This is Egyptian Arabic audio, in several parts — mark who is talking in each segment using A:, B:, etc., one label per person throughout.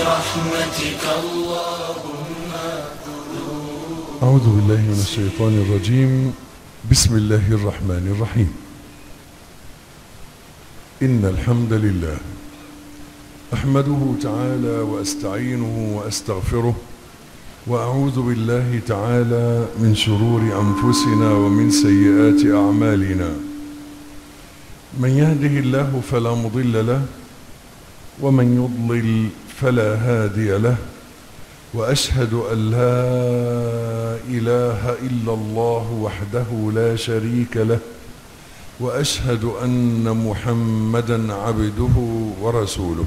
A: برحمتك اللهم
B: أعوذ بالله من الشيطان الرجيم بسم الله الرحمن الرحيم إن الحمد لله أحمده تعالى وأستعينه وأستغفره وأعوذ بالله تعالى من شرور أنفسنا ومن سيئات أعمالنا من يهده الله فلا مضل له ومن يضلل فلا هادي له واشهد ان لا اله الا الله وحده لا شريك له واشهد ان محمدا عبده ورسوله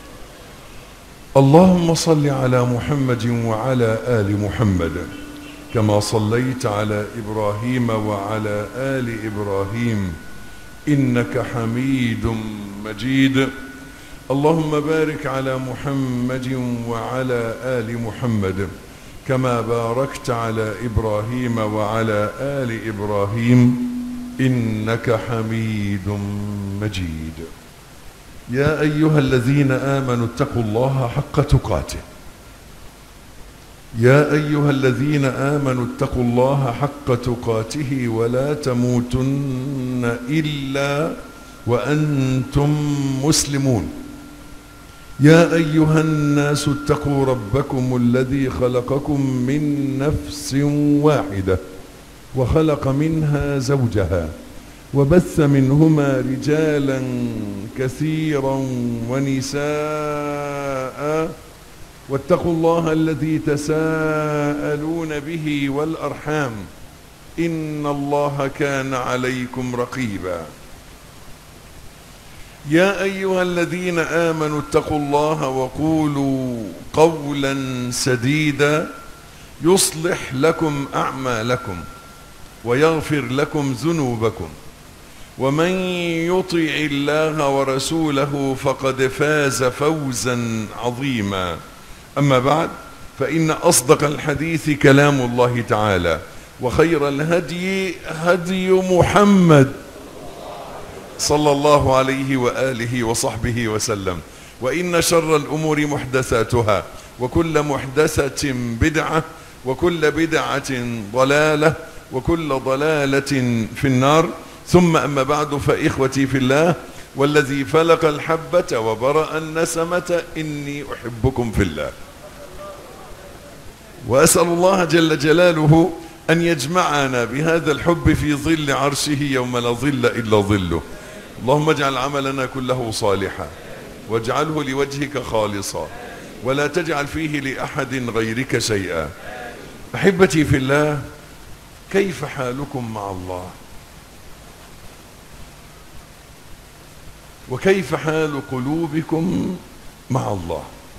B: اللهم صل على محمد وعلى ال محمد كما صليت على ابراهيم وعلى ال ابراهيم انك حميد مجيد اللهم بارك على محمد وعلى آل محمد كما باركت على إبراهيم وعلى آل إبراهيم إنك حميد مجيد يا أيها الذين آمنوا اتقوا الله حق تقاته يا أيها الذين آمنوا اتقوا الله حق تقاته ولا تموتن إلا وأنتم مسلمون يا أيها الناس اتقوا ربكم الذي خلقكم من نفس واحدة وخلق منها زوجها وبث منهما رجالا كثيرا ونساء واتقوا الله الذي تساءلون به والأرحام إن الله كان عليكم رقيباً يا أيها الذين آمنوا اتقوا الله وقولوا قولا سديدا يصلح لكم أعمالكم ويغفر لكم ذنوبكم ومن يطع الله ورسوله فقد فاز فوزا عظيما أما بعد فإن أصدق الحديث كلام الله تعالى وخير الهدي هدي محمد صلى الله عليه وآله وصحبه وسلم وإن شر الأمور محدثاتها وكل محدثة بدعة وكل بدعة ضلالة وكل ضلالة في النار ثم أما بعد فإخوتي في الله والذي فلق الحبة وبرأ النسمة إني أحبكم في الله وأسأل الله جل جلاله أن يجمعنا بهذا الحب في ظل عرشه يوم لا ظل إلا ظله اللهم اجعل عملنا كله صالحا واجعله لوجهك خالصا ولا تجعل فيه لأحد غيرك شيئا أحبتي في الله كيف حالكم مع الله وكيف حال قلوبكم مع الله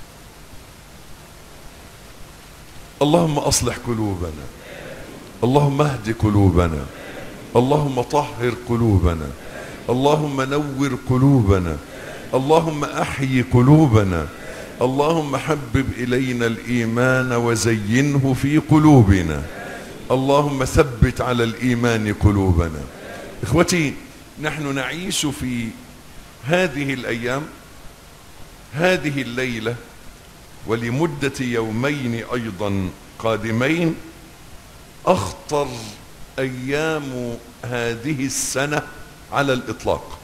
B: اللهم أصلح قلوبنا اللهم اهد قلوبنا اللهم طهر قلوبنا اللهم نور قلوبنا اللهم احيي قلوبنا اللهم حبب الينا الايمان وزينه في قلوبنا اللهم ثبت على الايمان قلوبنا اخوتي نحن نعيش في هذه الايام هذه الليله ولمده يومين ايضا قادمين اخطر ايام هذه السنه على الإطلاق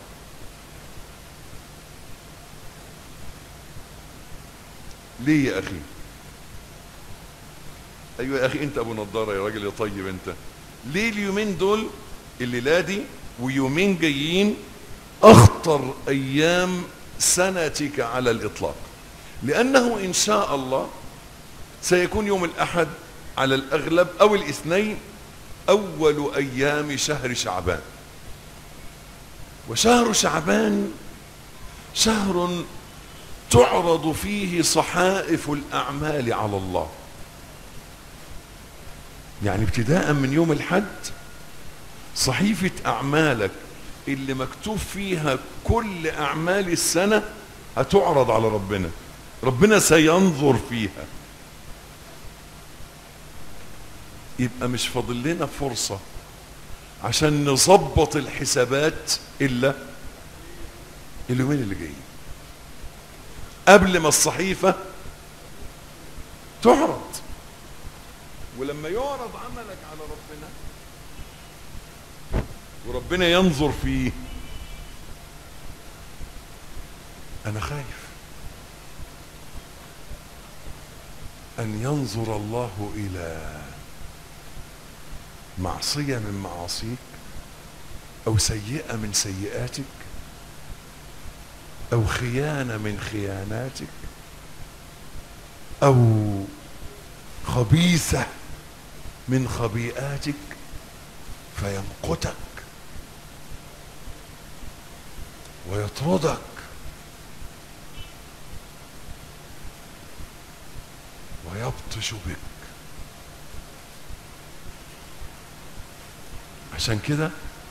B: ليه يا أخي أيوة يا أخي أنت أبو نضارة يا راجل يا طيب أنت ليه اليومين دول الليلة دي ويومين جايين أخطر أيام سنتك على الإطلاق لأنه إن شاء الله سيكون يوم الأحد على الأغلب أو الاثنين أول أيام شهر شعبان وشهر شعبان شهر تعرض فيه صحائف الأعمال على الله يعني ابتداء من يوم الحد صحيفة أعمالك اللي مكتوب فيها كل أعمال السنة هتعرض على ربنا ربنا سينظر فيها يبقى مش فاضل لنا فرصة عشان نظبط الحسابات إلا اليومين اللي جايين قبل ما الصحيفة تعرض ولما يعرض عملك على ربنا وربنا ينظر فيه انا خايف ان ينظر الله الى معصيه من معاصيك او سيئه من سيئاتك او خيانه من خياناتك او خبيثه من خبيئاتك فيمقتك ويطردك ويبطش بك عشان كده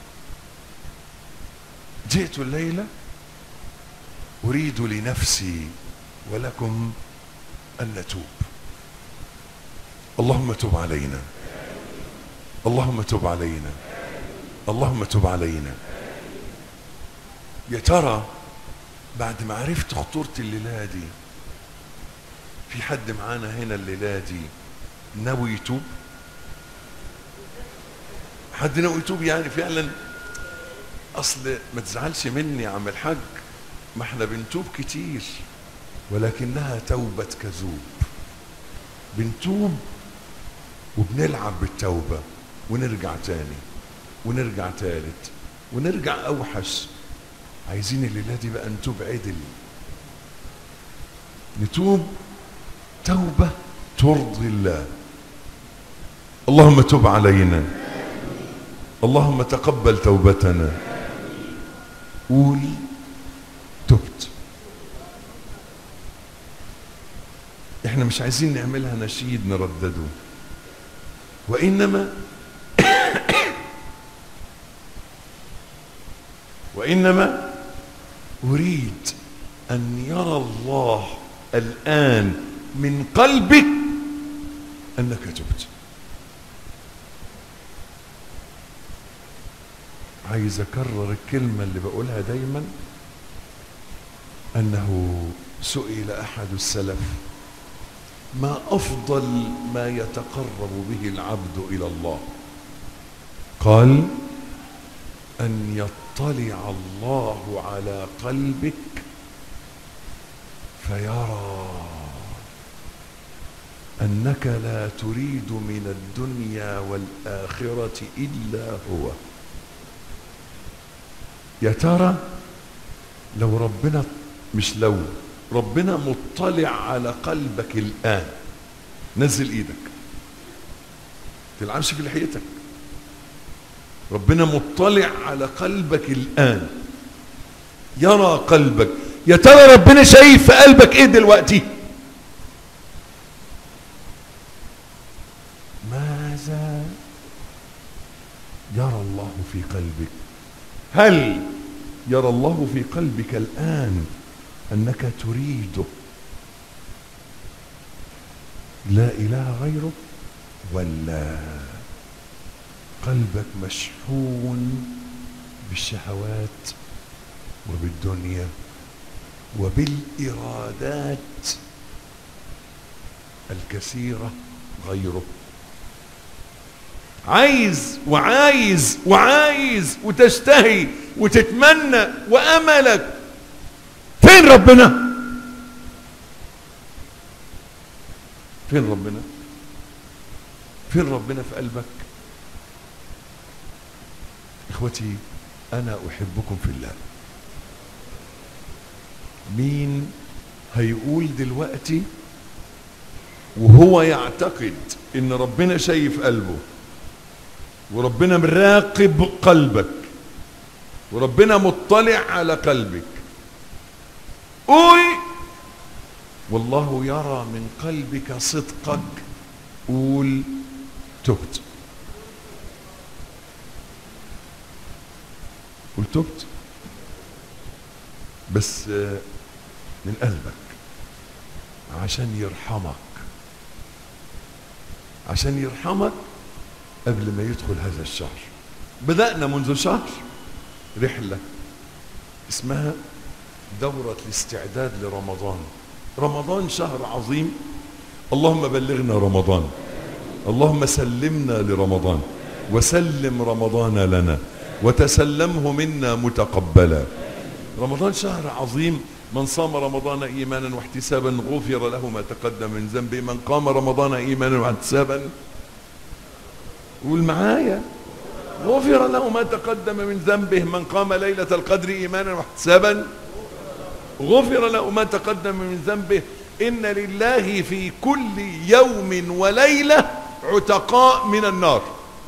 B: جئت الليله اريد لنفسي ولكم ان نتوب اللهم تب علينا اللهم تب علينا اللهم تب علينا يا ترى بعد ما عرفت خطورة الليلة دي في حد معانا هنا الليلة دي ناوي يتوب حد ناوي يتوب يعني فعلا اصل ما تزعلش مني يا عم الحاج ما احنا بنتوب كتير ولكنها توبة كذوب بنتوب وبنلعب بالتوبة ونرجع تاني ونرجع تالت ونرجع اوحش عايزين الليلة دي بقى نتوب عدل نتوب توبة ترضي الله اللهم تب علينا اللهم تقبل توبتنا قول تبت احنا مش عايزين نعملها نشيد نردده وانما وانما اريد ان يرى الله الان من قلبك انك تبت عايز اكرر الكلمه اللي بقولها دايما انه سئل احد السلف ما افضل ما يتقرب به العبد الى الله قال ان يطلع الله على قلبك فيرى انك لا تريد من الدنيا والاخره الا هو يا ترى لو ربنا مش لو ربنا مطلع على قلبك الآن نزل ايدك تلعبش في لحيتك ربنا مطلع على قلبك الآن يرى قلبك يا ترى ربنا شايف في قلبك ايه دلوقتي ماذا يرى الله في قلبك هل يرى الله في قلبك الآن أنك تريده لا إله غيره ولا قلبك مشحون بالشهوات وبالدنيا وبالإرادات الكثيرة غيره عايز وعايز وعايز وتشتهي وتتمنى واملك فين ربنا فين ربنا فين ربنا في قلبك اخوتي انا احبكم في الله مين هيقول دلوقتي وهو يعتقد ان ربنا شايف قلبه وربنا مراقب قلبك وربنا مطلع على قلبك قول والله يرى من قلبك صدقك قول تبت قول تبت بس من قلبك عشان يرحمك عشان يرحمك قبل ما يدخل هذا الشهر بدأنا منذ شهر رحلة اسمها دورة الاستعداد لرمضان رمضان شهر عظيم اللهم بلغنا رمضان اللهم سلمنا لرمضان وسلم رمضان لنا وتسلمه منا متقبلا رمضان شهر عظيم من صام رمضان ايمانا واحتسابا غفر له ما تقدم من ذنبه من قام رمضان ايمانا واحتسابا قول معايا غفر له ما تقدم من ذنبه من قام ليلة القدر إيمانا واحتسابا غفر له ما تقدم من ذنبه إن لله في كل يوم وليلة عتقاء من النار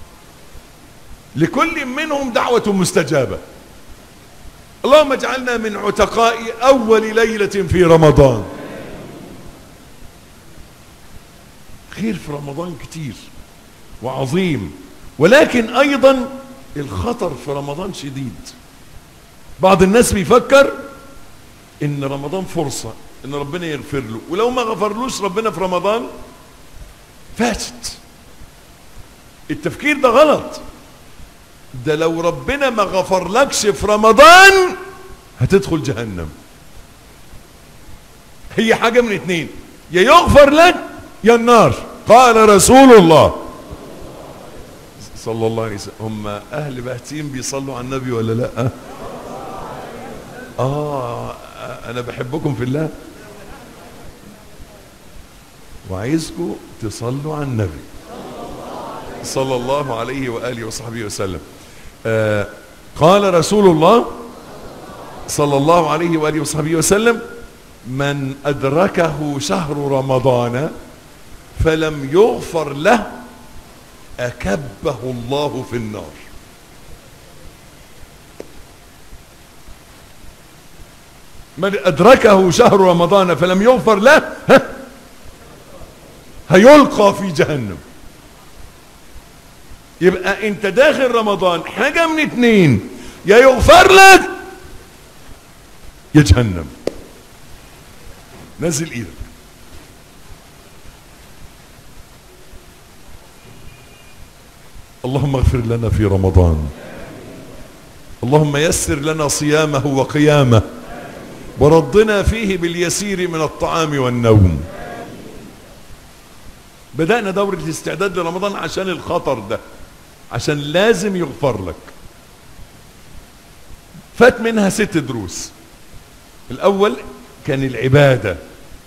B: لكل منهم دعوة مستجابة اللهم اجعلنا من عتقاء أول ليلة في رمضان خير في رمضان كتير وعظيم ولكن ايضا الخطر في رمضان شديد بعض الناس بيفكر ان رمضان فرصة ان ربنا يغفر له ولو ما غفرلوش ربنا في رمضان فاتت التفكير ده غلط ده لو ربنا ما غفرلكش في رمضان هتدخل جهنم هي حاجة من اتنين يا يغفر لك يا النار قال رسول الله صلى الله عليه وسلم هم اهل بهتين بيصلوا على النبي ولا لا اه انا بحبكم في الله وعايزكم تصلوا على النبي صلى الله عليه واله وصحبه وسلم آه قال رسول الله صلى الله عليه واله وصحبه وسلم من ادركه شهر رمضان فلم يغفر له أكبه الله في النار من أدركه شهر رمضان فلم يغفر له ها هيلقى في جهنم يبقى انت داخل رمضان حاجة من اتنين يا يغفر لك يا جهنم نزل ايدك اللهم اغفر لنا في رمضان اللهم يسر لنا صيامه وقيامه وردنا فيه باليسير من الطعام والنوم بدأنا دورة الاستعداد لرمضان عشان الخطر ده عشان لازم يغفر لك فات منها ست دروس الأول كان العبادة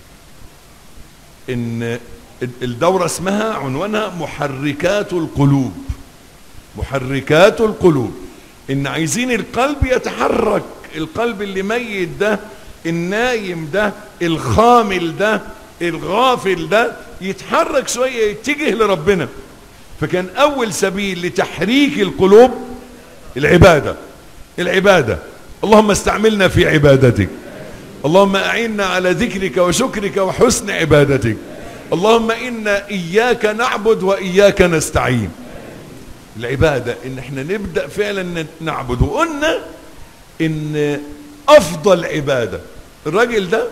B: إن الدورة اسمها عنوانها محركات القلوب محركات القلوب ان عايزين القلب يتحرك القلب اللي ميت ده النايم ده الخامل ده الغافل ده يتحرك شوية يتجه لربنا فكان اول سبيل لتحريك القلوب العبادة العبادة اللهم استعملنا في عبادتك اللهم اعنا على ذكرك وشكرك وحسن عبادتك اللهم انا اياك نعبد واياك نستعين العبادة ان احنا نبدأ فعلا نعبد وقلنا ان افضل عبادة الراجل ده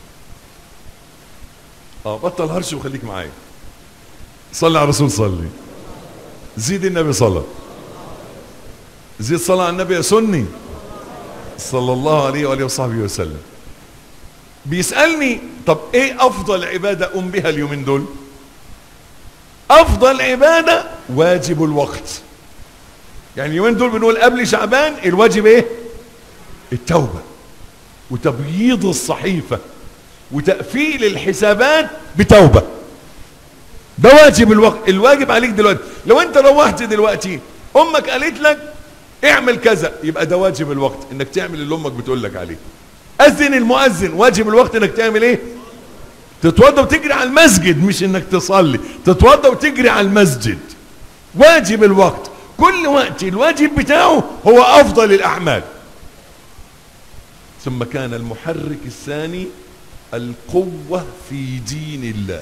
B: اه بطل هرش وخليك معايا صلي على الرسول صلي زيد النبي صلى زيد صلاة على النبي يا سني صلى الله عليه وآله وصحبه وسلم بيسألني طب ايه افضل عبادة اقوم بها اليومين دول افضل عبادة واجب الوقت يعني اليومين دول بنقول قبل شعبان الواجب ايه التوبة وتبييض الصحيفة وتقفيل الحسابات بتوبة ده واجب الوقت الواجب عليك دلوقتي لو انت روحت دلوقتي امك قالت لك اعمل كذا يبقى ده واجب الوقت انك تعمل اللي امك بتقول لك عليه اذن المؤذن واجب الوقت انك تعمل ايه تتوضى وتجري على المسجد مش انك تصلي تتوضى وتجري على المسجد واجب الوقت كل وقت الواجب بتاعه هو افضل الاعمال ثم كان المحرك الثاني القوة في دين الله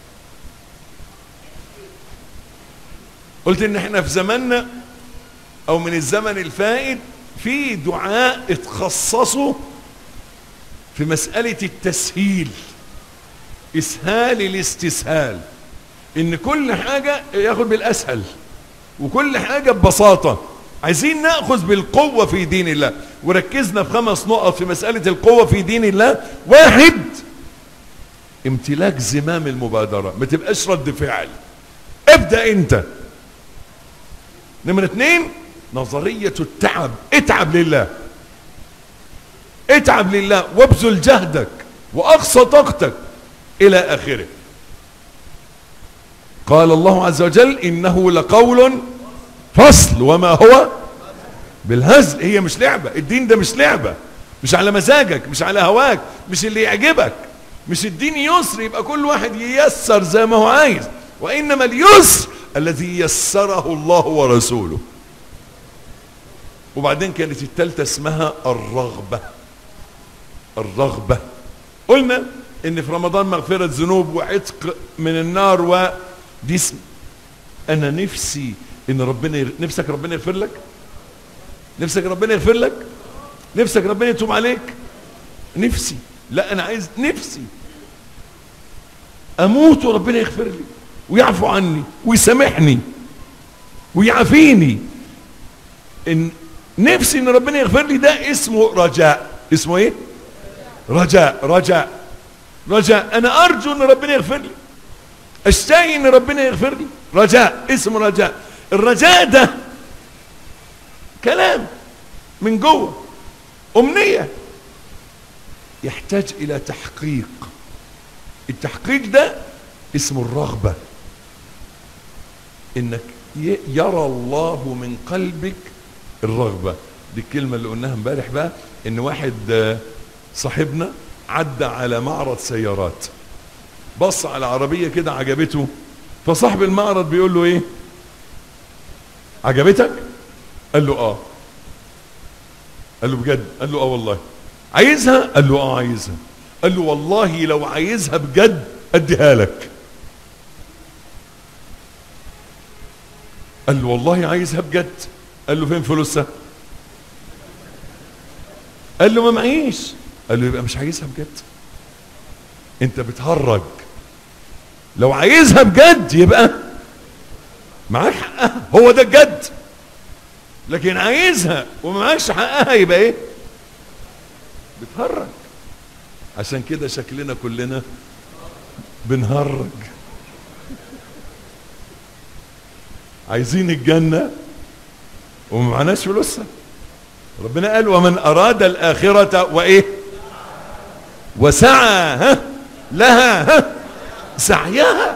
B: قلت ان احنا في زماننا او من الزمن الفائت في دعاء اتخصصوا في مسألة التسهيل اسهال الاستسهال ان كل حاجة ياخد بالاسهل وكل حاجة ببساطة عايزين ناخذ بالقوة في دين الله وركزنا في خمس نقط في مسألة القوة في دين الله واحد امتلاك زمام المبادرة ما تبقاش رد فعل ابدأ انت نمرة اتنين نظرية التعب اتعب لله اتعب لله وابذل جهدك واقصى طاقتك الى اخره قال الله عز وجل انه لقول فصل وما هو بالهزل هي مش لعبة الدين ده مش لعبة مش على مزاجك مش على هواك مش اللي يعجبك مش الدين يسر يبقى كل واحد ييسر زي ما هو عايز وانما اليسر الذي يسره الله ورسوله وبعدين كانت التالتة اسمها الرغبة الرغبة قلنا ان في رمضان مغفرة ذنوب وعتق من النار ودي اسم انا نفسي ان ربنا يغ... نفسك ربنا يغفر لك نفسك ربنا يغفر لك نفسك ربنا يتوب عليك نفسي لا انا عايز نفسي اموت وربنا يغفر لي ويعفو عني ويسامحني ويعافيني ان نفسي ان ربنا يغفر لي ده اسمه رجاء اسمه ايه رجاء رجاء رجاء انا ارجو ان ربنا يغفر لي اشتهي ان ربنا يغفر لي رجاء اسمه رجاء الرجاء ده كلام من جوه امنيه يحتاج الى تحقيق التحقيق ده اسمه الرغبه انك ي- يرى الله من قلبك الرغبه دي الكلمه اللي قلناها امبارح بقى ان واحد آه، صاحبنا عدى على معرض سيارات بص على عربيه كده عجبته فصاحب المعرض بيقول له ايه عجبتك قال له اه قال له بجد قال له اه والله عايزها قال له اه عايزها قال له والله لو عايزها بجد اديها لك قال له والله عايزها بجد قال له فين فلوسها قال له ما معيش قال له يبقى مش عايزها بجد انت بتهرج لو عايزها بجد يبقى معاك حقها هو ده الجد لكن عايزها وما معكش حقها يبقى ايه بتهرج عشان كده شكلنا كلنا بنهرج عايزين الجنة وما معناش فلوسها ربنا قال ومن أراد الآخرة وإيه وسعى ها لها ها سعيها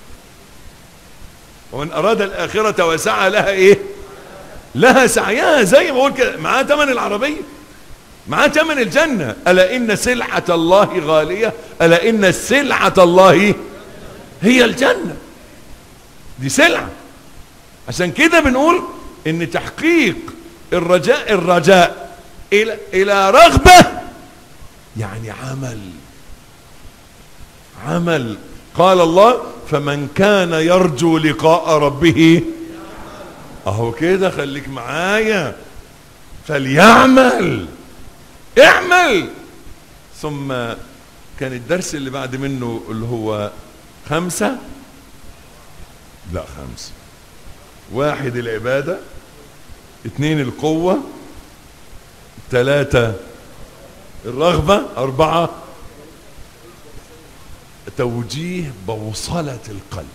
B: ومن أراد الآخرة وسعى لها إيه لها سعيها زي ما بقول كده معاه ثمن العربية معاه ثمن الجنة ألا إن سلعة الله غالية ألا إن سلعة الله هي الجنة دي سلعة عشان كده بنقول ان تحقيق الرجاء الرجاء الى الى رغبه يعني عمل عمل قال الله فمن كان يرجو لقاء ربه اهو كده خليك معايا فليعمل اعمل ثم كان الدرس اللي بعد منه اللي هو خمسة لا خمسة واحد العبادة اثنين القوة ثلاثة الرغبة أربعة توجيه بوصلة القلب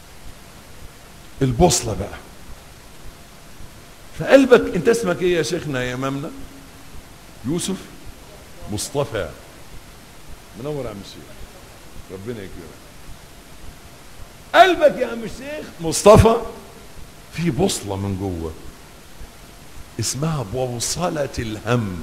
B: البوصلة بقى فقلبك انت اسمك ايه يا شيخنا يا امامنا يوسف مصطفى منور يا عم الشيخ ربنا يكرمك قلبك يا عم الشيخ مصطفى في بوصلة من جوه اسمها بوصلة الهم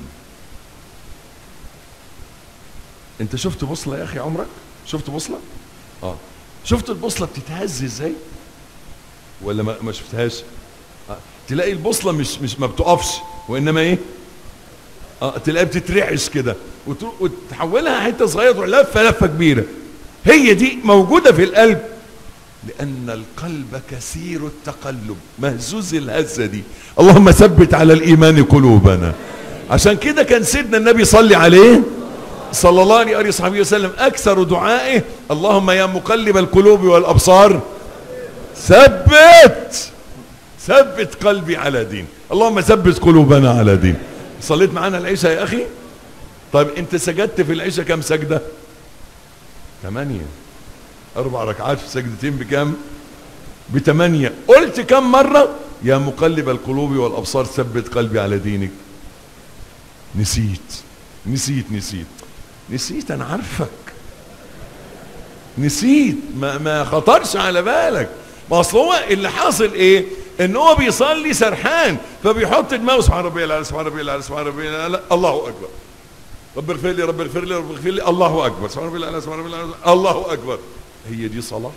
B: انت شفت بوصلة يا اخي عمرك شفت بوصلة اه شفت البوصلة بتتهز ازاي ولا ما, ما شفتهاش آه. تلاقي البوصلة مش مش ما بتقفش وانما ايه اه تلاقيها بتترعش كده وتروح وتحولها حته صغيره تروح لفه لفه كبيره هي دي موجوده في القلب لأن القلب كثير التقلب مهزوز الهزة دي اللهم ثبت على الإيمان قلوبنا عشان كده كان سيدنا النبي صلي عليه صلى الله عليه وصحبه وسلم أكثر دعائه اللهم يا مقلب القلوب والأبصار ثبت ثبت قلبي على دين اللهم ثبت قلوبنا على دين صليت معانا العشاء يا أخي طيب انت سجدت في العشاء كم سجدة ثمانية أربع ركعات في سجدتين بكم بثمانية قلت كم مرة يا مقلب القلوب والأبصار ثبت قلبي على دينك نسيت نسيت نسيت نسيت أنا عارفك نسيت ما, ما خطرش على بالك ما اصل هو اللي حاصل ايه ان هو بيصلي سرحان فبيحط دماغه سبحان ربي الاعلى سبحان ربي الاعلى سبحان ربي الاعلى الله اكبر رب اغفر لي رب اغفر لي رب اغفر لي الله اكبر سبحان ربي الاعلى سبحان ربي الاعلى الله اكبر هي دي صلاه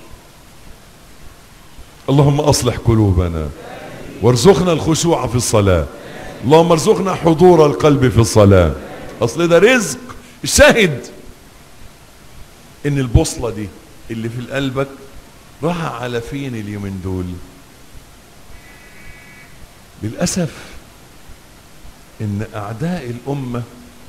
B: اللهم اصلح قلوبنا وارزقنا الخشوع في الصلاه اللهم ارزقنا حضور القلب في الصلاه اصل ده رزق الشاهد ان البوصله دي اللي في قلبك راح على فين اليومين دول للاسف ان اعداء الامه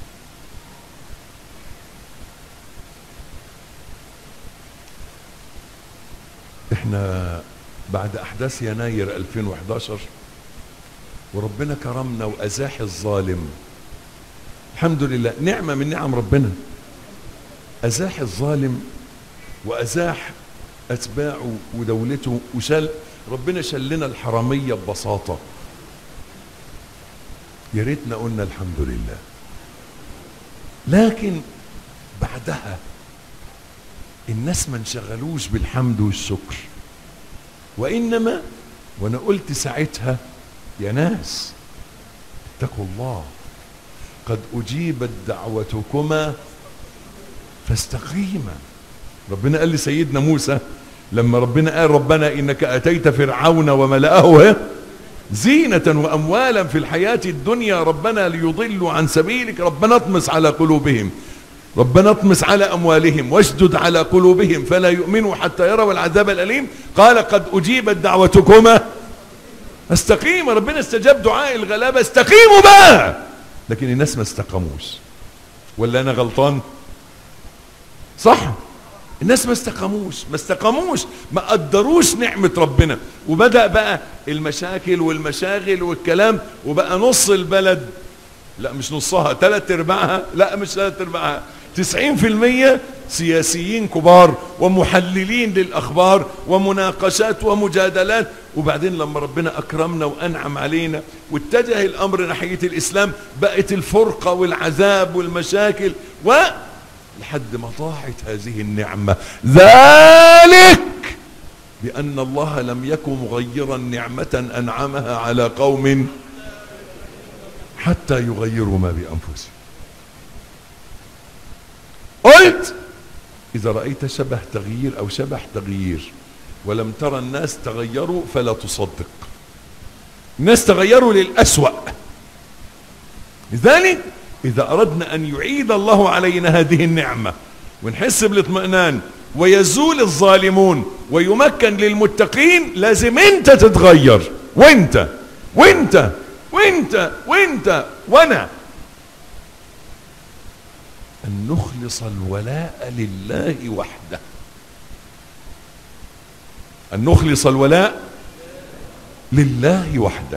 B: احنا بعد احداث يناير 2011 وربنا كرمنا وازاح الظالم الحمد لله نعمه من نعم ربنا ازاح الظالم وازاح اتباعه ودولته وشال ربنا شلنا الحراميه ببساطه يا ريتنا قلنا الحمد لله لكن بعدها الناس ما انشغلوش بالحمد والشكر وانما وانا قلت ساعتها يا ناس اتقوا الله قد اجيبت دعوتكما فاستقيما ربنا قال لسيدنا موسى لما ربنا قال ربنا انك اتيت فرعون وملأه زينة واموالا في الحياة الدنيا ربنا ليضلوا عن سبيلك ربنا اطمس على قلوبهم ربنا اطمس على اموالهم واشدد على قلوبهم فلا يؤمنوا حتى يروا العذاب الاليم قال قد اجيبت دعوتكما استقيم ربنا استجاب دعاء الغلابة استقيموا بقى لكن الناس ما استقاموش ولا انا غلطان صح الناس ما استقاموش ما استقاموش ما قدروش نعمة ربنا وبدأ بقى المشاكل والمشاغل والكلام وبقى نص البلد لا مش نصها ثلاث ارباعها لا مش ثلاث ارباعها تسعين في المية سياسيين كبار ومحللين للأخبار ومناقشات ومجادلات وبعدين لما ربنا أكرمنا وأنعم علينا واتجه الأمر ناحية الإسلام بقت الفرقة والعذاب والمشاكل و لحد ما ضاعت هذه النعمة ذلك بأن الله لم يكن مغيرا نعمة أنعمها على قوم حتى يغيروا ما بأنفسهم قلت إذا رأيت شبه تغيير أو شبه تغيير ولم ترى الناس تغيروا فلا تصدق الناس تغيروا للأسوأ لذلك إذا أردنا أن يعيد الله علينا هذه النعمة ونحس بالاطمئنان ويزول الظالمون ويمكن للمتقين لازم انت تتغير وانت وانت وانت وانت وانا ان نخلص الولاء لله وحده ان نخلص الولاء لله وحده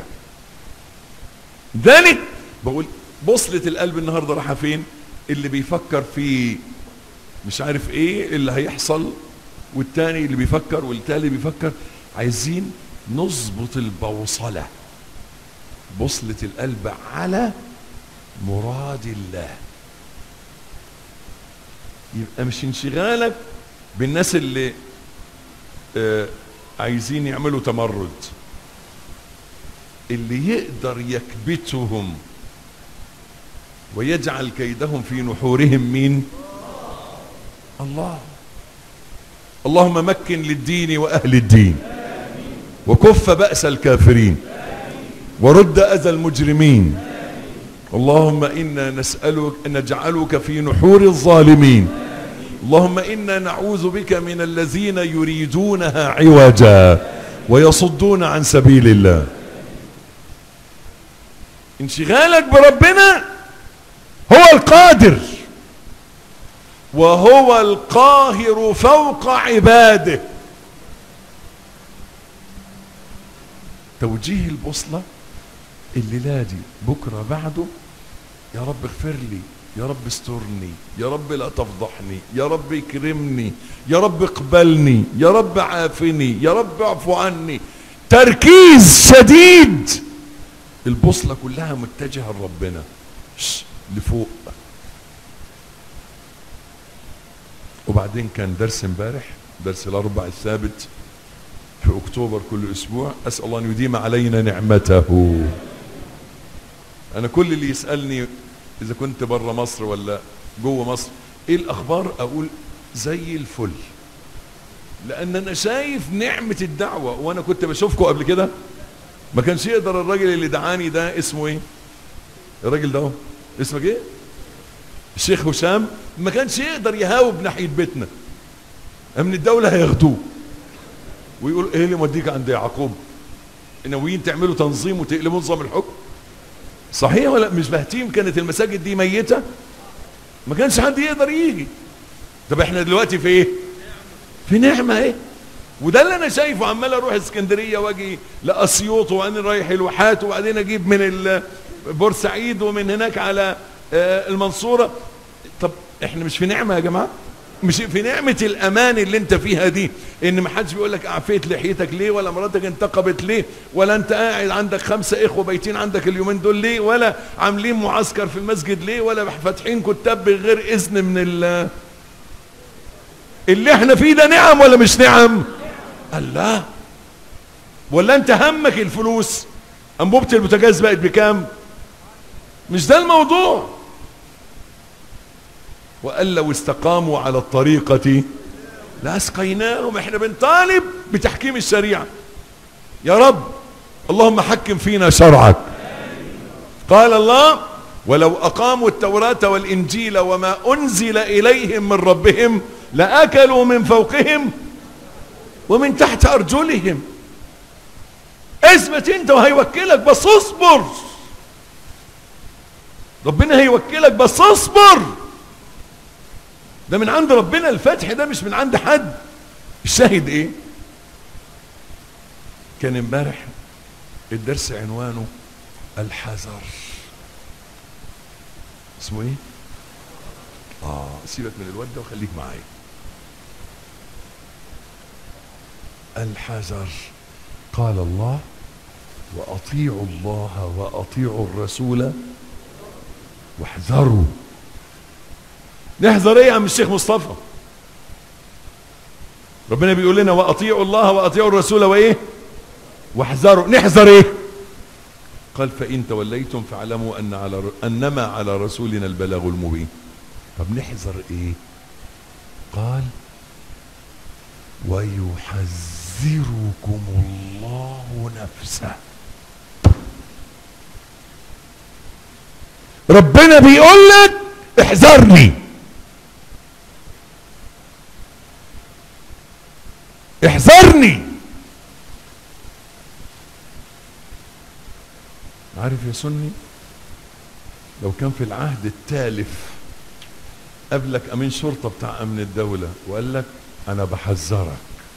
B: ذلك بقول بوصلة القلب النهاردة رايحة فين اللي بيفكر في مش عارف ايه اللي هيحصل والتاني اللي بيفكر والتالي بيفكر عايزين نظبط البوصلة بوصلة القلب على مراد الله يبقى مش انشغالك بالناس اللي آه عايزين يعملوا تمرد اللي يقدر يكبتهم ويجعل كيدهم في نحورهم مين الله اللهم مكن للدين واهل الدين وكف باس الكافرين ورد اذى المجرمين اللهم انا نسالك نجعلك في نحور الظالمين اللهم انا نعوذ بك من الذين يريدونها عوجا ويصدون عن سبيل الله انشغالك بربنا هو القادر وهو القاهر فوق عباده توجيه البوصلة الليلة دي بكرة بعده يا رب اغفر لي يا رب استرني يا رب لا تفضحني يا رب اكرمني يا رب اقبلني يا رب عافني يا رب اعفو عني تركيز شديد البوصلة كلها متجهة لربنا شش، لفوق وبعدين كان درس امبارح درس الاربع الثابت في اكتوبر كل اسبوع اسال الله ان يديم علينا نعمته انا كل اللي يسالني اذا كنت بره مصر ولا جوه مصر ايه الاخبار اقول زي الفل لان انا شايف نعمه الدعوه وانا كنت بشوفكم قبل كده ما كانش يقدر الراجل اللي دعاني ده اسمه ايه الراجل ده اهو اسمك ايه الشيخ هشام ما كانش يقدر يهاوب ناحيه بيتنا من الدوله هياخدوه ويقول ايه اللي موديك عند يعقوب ناويين تعملوا تنظيم وتقلبوا نظام الحكم صحيح ولا مش بهتيم كانت المساجد دي ميته ما كانش حد يقدر يجي طب احنا دلوقتي في ايه في نعمه ايه وده اللي انا شايفه عمال اروح اسكندريه واجي لاسيوط وبعدين رايح الواحات وبعدين اجيب من ال- بورسعيد ومن هناك على آه، المنصوره طب احنا مش في نعمه يا جماعه مش في نعمة الأمان اللي أنت فيها دي إن ما حدش بيقول لك أعفيت لحيتك ليه ولا مراتك انتقبت ليه ولا أنت قاعد عندك خمسة إخوة بايتين عندك اليومين دول ليه ولا عاملين معسكر في المسجد ليه ولا فاتحين كتاب بغير إذن من ال اللي احنا فيه ده نعم ولا مش نعم الله ولا انت همك الفلوس انبوبة البوتاجاز بقت بكام مش ده الموضوع وقال لو استقاموا على الطريقة لأسقيناهم احنا بنطالب بتحكيم الشريعة يا رب اللهم حكم فينا شرعك قال الله ولو أقاموا التوراة والإنجيل وما أنزل إليهم من ربهم لأكلوا من فوقهم ومن تحت أرجلهم اثبت انت وهيوكلك بس اصبر ربنا هيوكلك بس اصبر ده من عند ربنا الفتح ده مش من عند حد الشاهد ايه كان امبارح الدرس عنوانه الحذر اسمه ايه اه سيبك من الواد ده وخليك معايا الحذر قال الله واطيعوا الله واطيعوا الرسول واحذروا نحذر ايه يا عم الشيخ مصطفى ربنا بيقول لنا واطيعوا الله واطيعوا الرسول وايه واحذروا نحذر ايه قال فان توليتم فاعلموا ان على انما على رسولنا البلاغ المبين طب نحذر ايه قال ويحذركم الله نفسه ربنا بيقول لك احذرني احذرني عارف يا سني لو كان في العهد التالف قابلك امين شرطه بتاع امن الدوله وقال لك انا بحذرك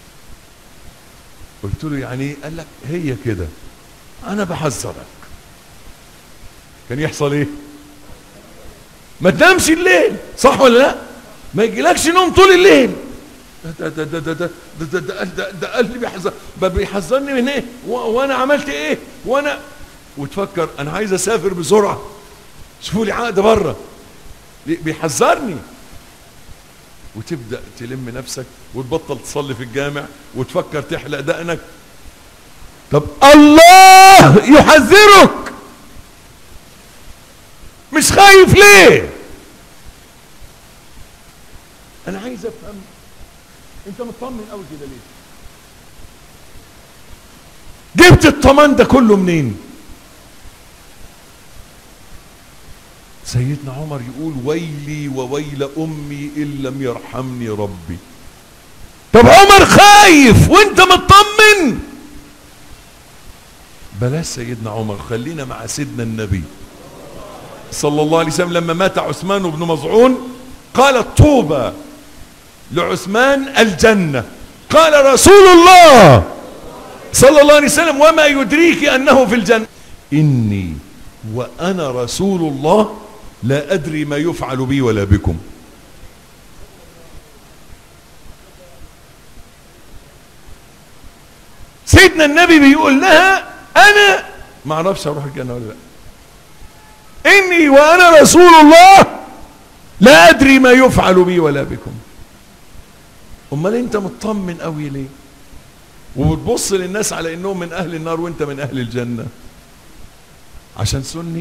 B: قلت له يعني ايه قال لك هي كده انا بحذرك كان يحصل ايه ما تنامش الليل صح ولا لا ما يجيلكش نوم طول الليل ده ده ده ده ده ده ده ده ده ده قال لي بيحذر بيحذرني من ايه و- وانا عملت ايه وانا وتفكر انا عايز اسافر بسرعه شوفوا لي عقد بره ليه؟ بيحذرني وتبدا تلم نفسك وتبطل تصلي في الجامع وتفكر تحلق دقنك طب الله يحذرك مش خايف ليه انا عايز افهم انت مطمن قوي كده ليه جبت الطمان ده كله منين سيدنا عمر يقول ويلي وويل امي ان لم يرحمني ربي طب عمر خايف وانت مطمن بلاش سيدنا عمر خلينا مع سيدنا النبي صلى الله عليه وسلم لما مات عثمان بن مظعون قال طوبى لعثمان الجنة قال رسول الله صلى الله عليه وسلم وما يدريك أنه في الجنة إني وأنا رسول الله لا أدري ما يفعل بي ولا بكم سيدنا النبي بيقول لها أنا ما أعرفش أروح الجنة ولا لا إني وأنا رسول الله لا أدري ما يفعل بي ولا بكم أمال أنت مطمن قوي ليه وبتبص للناس على انهم من اهل النار وانت من اهل الجنه عشان سني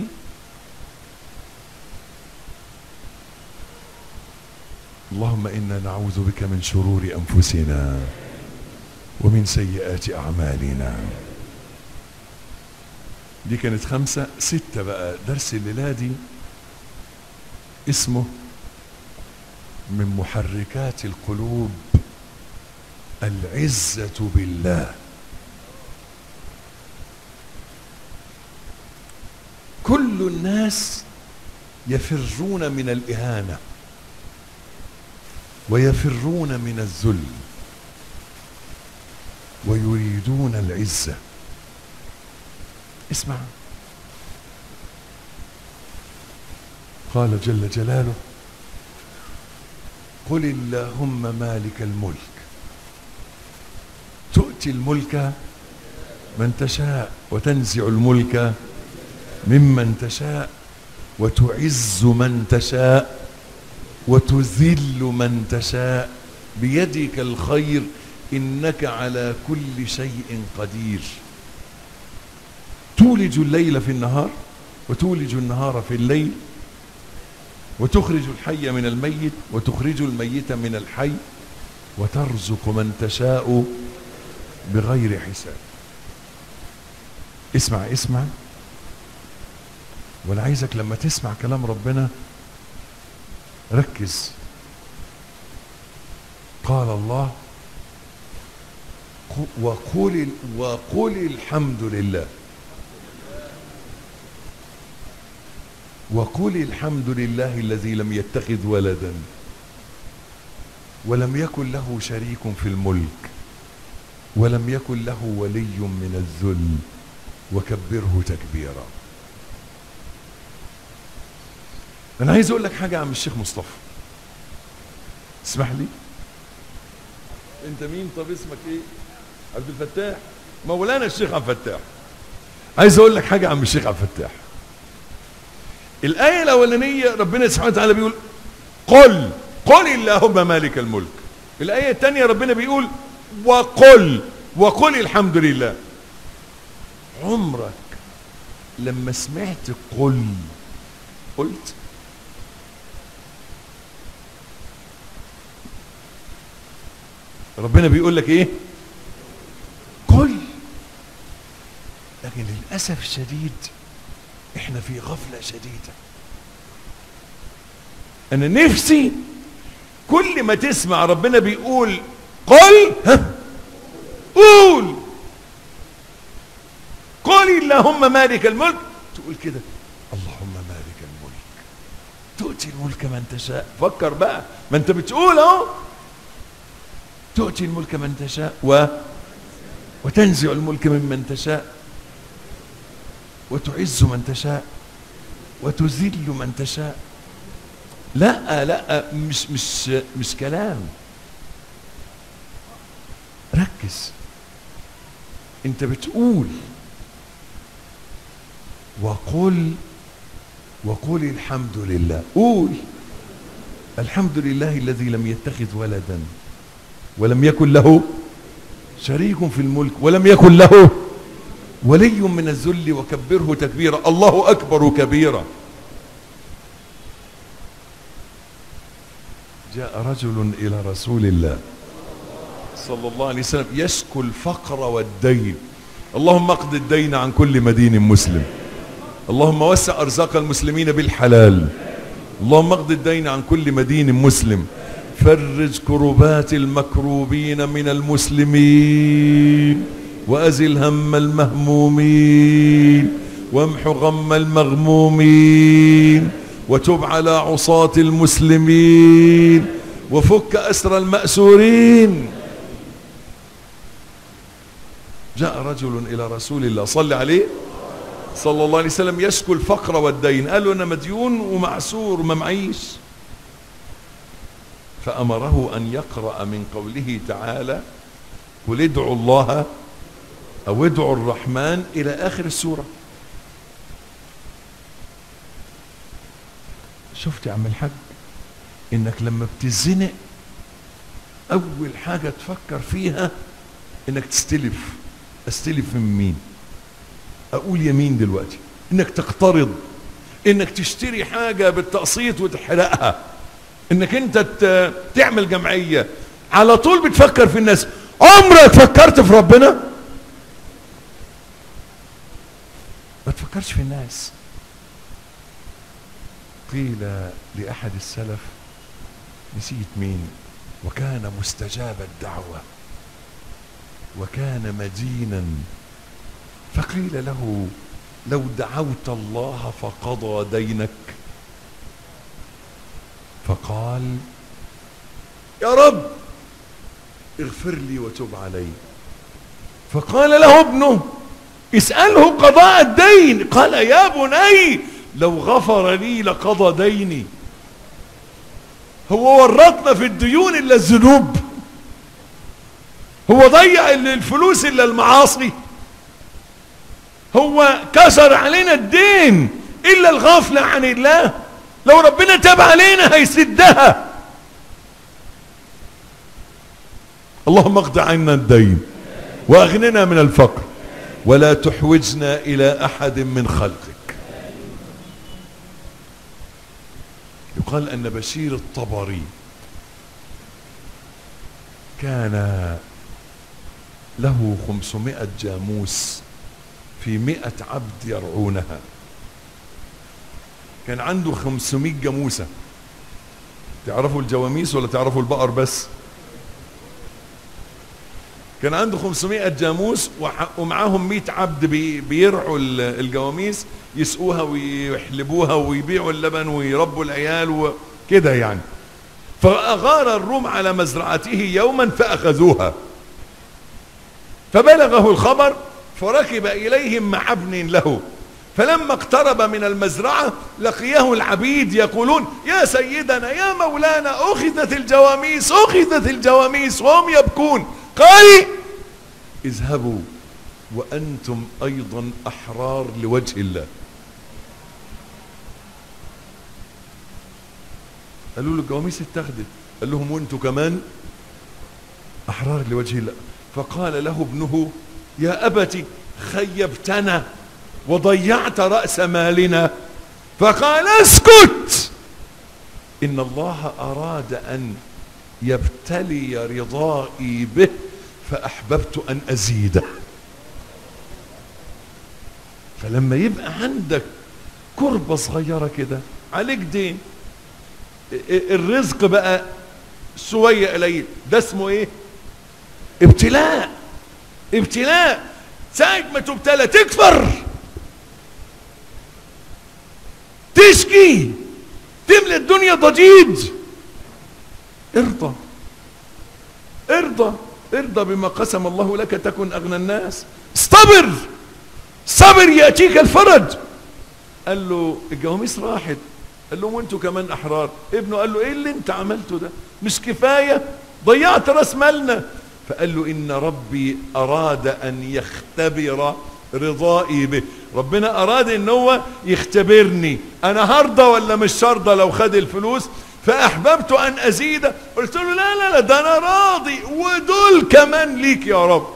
B: اللهم انا نعوذ بك من شرور انفسنا ومن سيئات اعمالنا دي كانت خمسة ستة بقى درس الليلة دي اسمه من محركات القلوب العزة بالله كل الناس يفرون من الإهانة ويفرون من الذل ويريدون العزة اسمع قال جل جلاله قل اللهم مالك الملك تؤتي الملك من تشاء وتنزع الملك ممن تشاء وتعز من تشاء وتذل من تشاء بيدك الخير انك على كل شيء قدير تولج الليل في النهار وتولج النهار في الليل وتخرج الحي من الميت وتخرج الميت من الحي وترزق من تشاء بغير حساب اسمع اسمع وانا عايزك لما تسمع كلام ربنا ركز قال الله وقل وقل الحمد لله وقل الحمد لله الذي لم يتخذ ولدا ولم يكن له شريك في الملك ولم يكن له ولي من الذل وكبره تكبيرا انا عايز اقول لك حاجه عن الشيخ مصطفى اسمح لي انت مين طب اسمك ايه عبد الفتاح مولانا الشيخ عبد الفتاح عايز اقول لك حاجه عن الشيخ عبد الفتاح الايه الاولانيه ربنا سبحانه وتعالى بيقول قل قل اللهم مالك الملك الايه الثانيه ربنا بيقول وقل وقل الحمد لله عمرك لما سمعت قل قلت ربنا بيقول لك ايه قل لكن للاسف الشديد احنا في غفله شديده انا نفسي كل ما تسمع ربنا بيقول قل ها قول قل اللهم مالك الملك تقول كده اللهم مالك الملك تؤتي الملك من تشاء فكر بقى ما انت بتقول اهو تؤتي الملك من تشاء و وتنزع الملك ممن تشاء وتعز من تشاء وتذل من تشاء لا لا مش مش مش كلام ركز انت بتقول وقل وقل الحمد لله قول الحمد لله الذي لم يتخذ ولدا ولم يكن له شريك في الملك ولم يكن له ولي من الذل وكبره تكبيرا الله اكبر كبيرا جاء رجل الى رسول الله صلى الله عليه وسلم يشكو الفقر والدين اللهم اقض الدين عن كل مدين مسلم اللهم وسع ارزاق المسلمين بالحلال اللهم اقض الدين عن كل مدين مسلم فرج كربات المكروبين من المسلمين وازل هم المهمومين وامح غم المغمومين وتب على عصاة المسلمين وفك أسر المأسورين جاء رجل إلى رسول الله صلى عليه صلى الله عليه وسلم يشكو الفقر والدين قال له انا مديون ومعسور وما معيش فامره ان يقرا من قوله تعالى قل ادعوا الله او ادعوا الرحمن الى اخر السوره شفت يا عم الحاج انك لما بتزنق اول حاجه تفكر فيها انك تستلف استلف من مين اقول يمين دلوقتي انك تقترض انك تشتري حاجه بالتقسيط وتحرقها انك انت ت- تعمل جمعيه على طول بتفكر في الناس عمرك فكرت في ربنا ما تفكرش في الناس قيل لاحد السلف نسيت مين وكان مستجاب الدعوه وكان مدينا فقيل له لو دعوت الله فقضى دينك فقال يا رب اغفر لي وتب علي فقال له ابنه اسأله قضاء الدين قال يا بني لو غفر لي لقضى ديني هو ورطنا في الديون الا الذنوب هو ضيع الفلوس الا المعاصي هو كسر علينا الدين الا الغفله عن الله لو ربنا تاب علينا هيسدها اللهم اقض عنا الدين واغننا من الفقر ولا تحوجنا الى احد من خلقك يقال ان بشير الطبري كان له خمسمائة جاموس في مئة عبد يرعونها كان عنده خمسمائة جاموسة تعرفوا الجواميس ولا تعرفوا البقر بس كان عنده 500 جاموس وح- ومعاهم 100 عبد بي- بيرعوا ال- الجواميس يسقوها ويحلبوها ويبيعوا اللبن ويربوا العيال وكده يعني فأغار الروم على مزرعته يوما فأخذوها فبلغه الخبر فركب إليهم مع ابن له فلما اقترب من المزرعة لقيه العبيد يقولون يا سيدنا يا مولانا أخذت الجواميس أخذت الجواميس وهم يبكون قال اذهبوا وأنتم أيضا أحرار لوجه الله قالوا له الجواميس اتخذت قال لهم وانتوا كمان أحرار لوجه الله فقال له ابنه يا أبت خيبتنا وضيعت رأس مالنا فقال اسكت إن الله أراد أن يبتلي رضائي به فأحببت أن أزيده فلما يبقى عندك كربة صغيرة كده عليك دين الرزق بقى شوية قليل ده اسمه ايه ابتلاء ابتلاء ساعة ما تبتلى تكفر تشكي تملى الدنيا ضجيج ارضى ارضى ارضى بما قسم الله لك تكن اغنى الناس استبر صبر ياتيك الفرج قال له الجواميس راحت قال لهم وانتوا كمان احرار ابنه قال له ايه اللي انت عملته ده مش كفايه ضيعت راس مالنا فقال له ان ربي اراد ان يختبر رضائي به ربنا اراد ان هو يختبرني انا هرضى ولا مش هرضى لو خد الفلوس فاحببت ان ازيد قلت له لا لا لا ده انا راضي ودول كمان ليك يا رب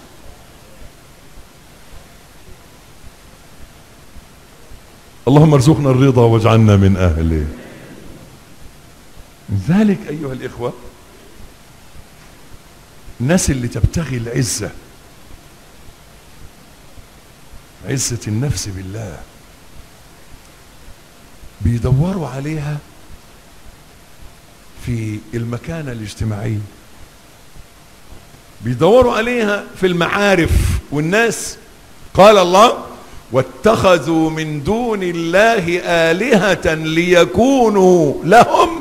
B: اللهم ارزقنا الرضا واجعلنا من اهله ذلك ايها الاخوه الناس اللي تبتغي العزه عزه النفس بالله بيدوروا عليها في المكانه الاجتماعيه بيدوروا عليها في المعارف والناس قال الله واتخذوا من دون الله آلهة ليكونوا لهم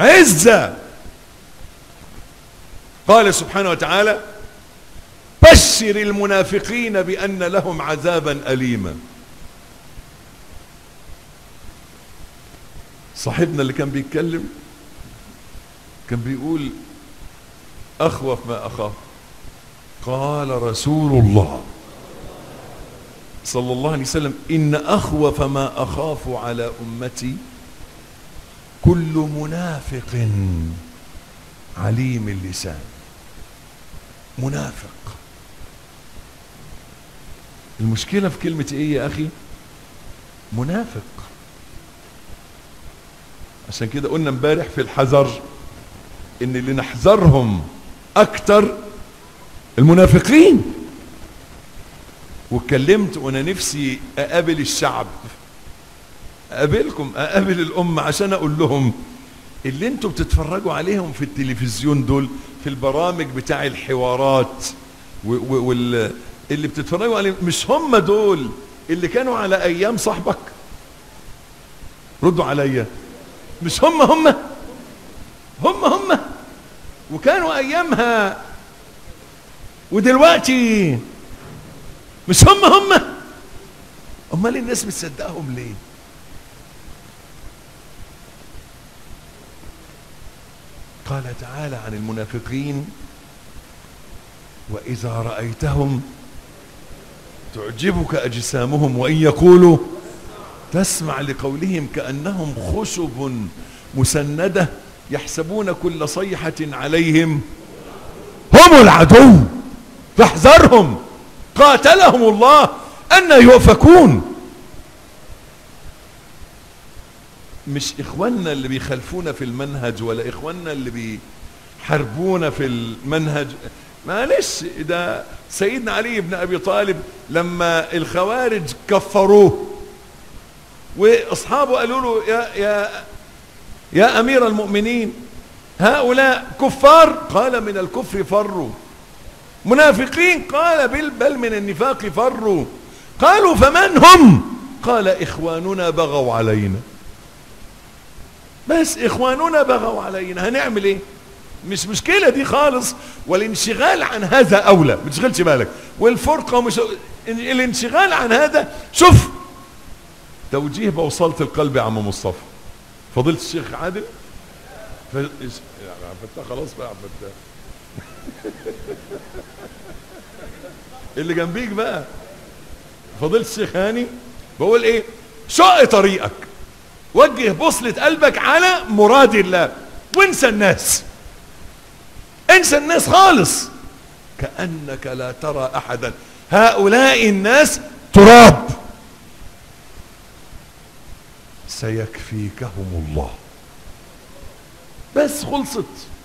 B: عزة قال سبحانه وتعالى بشر بشر المنافقين بأن لهم عذابا أليما صاحبنا اللي كان بيتكلم كان بيقول أخوف ما أخاف قال رسول الله صلى الله عليه وسلم إن أخوف ما أخاف على أمتي كل منافق عليم اللسان منافق المشكلة في كلمة ايه يا اخي منافق عشان كده قلنا امبارح في الحذر ان اللي نحذرهم اكتر المنافقين واتكلمت وانا نفسي اقابل الشعب اقابلكم اقابل الامه عشان اقول لهم اللي انتوا بتتفرجوا عليهم في التلفزيون دول في البرامج بتاع الحوارات واللي بتتفرجوا عليهم مش هم دول اللي كانوا على ايام صاحبك ردوا عليا مش هم هم هم هم وكانوا ايامها ودلوقتي مش هم هم امال الناس بتصدقهم ليه قال تعالى عن المنافقين واذا رايتهم تعجبك اجسامهم وان يقولوا تسمع لقولهم كانهم خشب مسنده يحسبون كل صيحه عليهم هم العدو فاحذرهم قاتلهم الله ان يؤفكون مش اخواننا اللي بيخالفونا في المنهج ولا اخواننا اللي بيحاربونا في المنهج معلش ده سيدنا علي بن ابي طالب لما الخوارج كفروه واصحابه قالوا له يا يا يا امير المؤمنين هؤلاء كفار قال من الكفر فروا منافقين قال بل بل من النفاق فروا قالوا فمن هم قال اخواننا بغوا علينا بس اخواننا بغوا علينا هنعمل ايه مش مشكلة دي خالص والانشغال عن هذا اولى ما تشغلش بالك والفرقة ومش الانشغال عن هذا شوف توجيه بوصلة القلب يا عم مصطفى فضيلة الشيخ عادل ف... يا فتاح خلاص بقى يا فتاح اللي جنبيك بقى فضيلة الشيخ هاني بقول ايه شق طريقك وجه بوصلة قلبك على مراد الله وانسى الناس انسى الناس خالص كأنك لا ترى احدا هؤلاء الناس تراب سيكفيكهم الله بس خلصت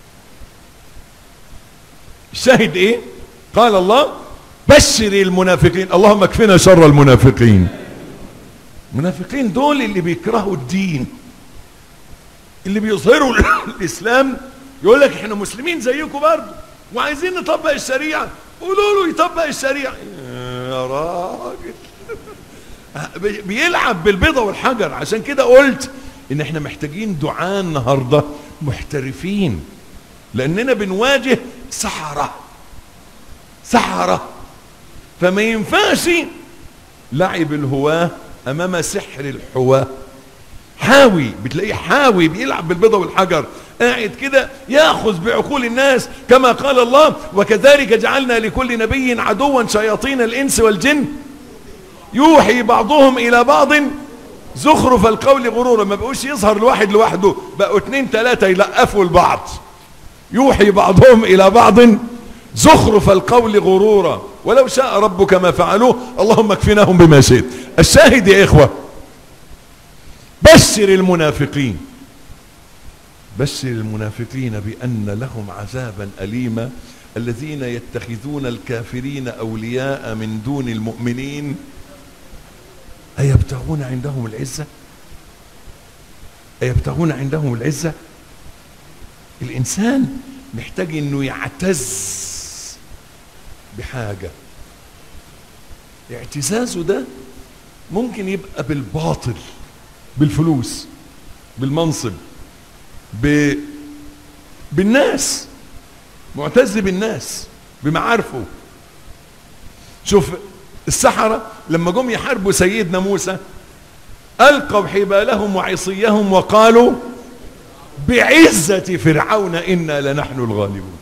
B: الشاهد ايه قال الله بشر المنافقين اللهم اكفنا شر المنافقين المنافقين دول اللي بيكرهوا الدين اللي بيظهروا الاسلام يقول لك احنا مسلمين زيكم برضه وعايزين نطبق الشريعه قولوا له يطبق الشريعه يا راجل بيلعب بالبيضه والحجر عشان كده قلت ان احنا محتاجين دعاء النهارده محترفين لاننا بنواجه سحره سحره فما ينفعش لعب الهواه امام سحر الحواه حاوي بتلاقيه حاوي بيلعب بالبيضة والحجر قاعد كده ياخذ بعقول الناس كما قال الله وكذلك جعلنا لكل نبي عدوا شياطين الانس والجن يوحي بعضهم الى بعض زخرف القول غرورا ما بقوش يظهر الواحد لوحده بقوا اتنين تلاتة يلقفوا البعض يوحي بعضهم الى بعض زخرف القول غرورا ولو شاء ربك ما فعلوه اللهم اكفناهم بما شئت الشاهد يا اخوه بشر المنافقين بشر المنافقين بأن لهم عذابا أليما الذين يتخذون الكافرين أولياء من دون المؤمنين أيبتغون عندهم العزة أيبتغون عندهم العزة الإنسان محتاج أنه يعتز بحاجة اعتزازه ده ممكن يبقى بالباطل بالفلوس بالمنصب ب... بالناس معتز بالناس بمعارفه شوف السحرة لما جم يحاربوا سيدنا موسى ألقوا حبالهم وعصيهم وقالوا بعزة فرعون إنا لنحن الغالبون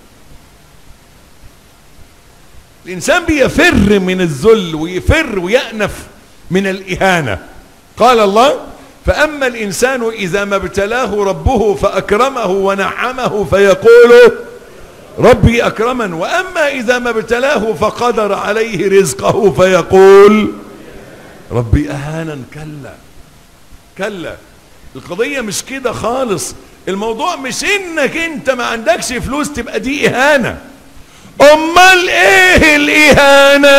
B: الإنسان بيفر من الذل ويفر ويأنف من الإهانة قال الله فأما الإنسان إذا ما ابتلاه ربه فأكرمه ونعمه فيقول ربي أكرمن وأما إذا ما ابتلاه فقدر عليه رزقه فيقول ربي أهانا كلا كلا القضية مش كده خالص الموضوع مش انك انت ما عندكش فلوس تبقى دي اهانة امال ايه الاهانة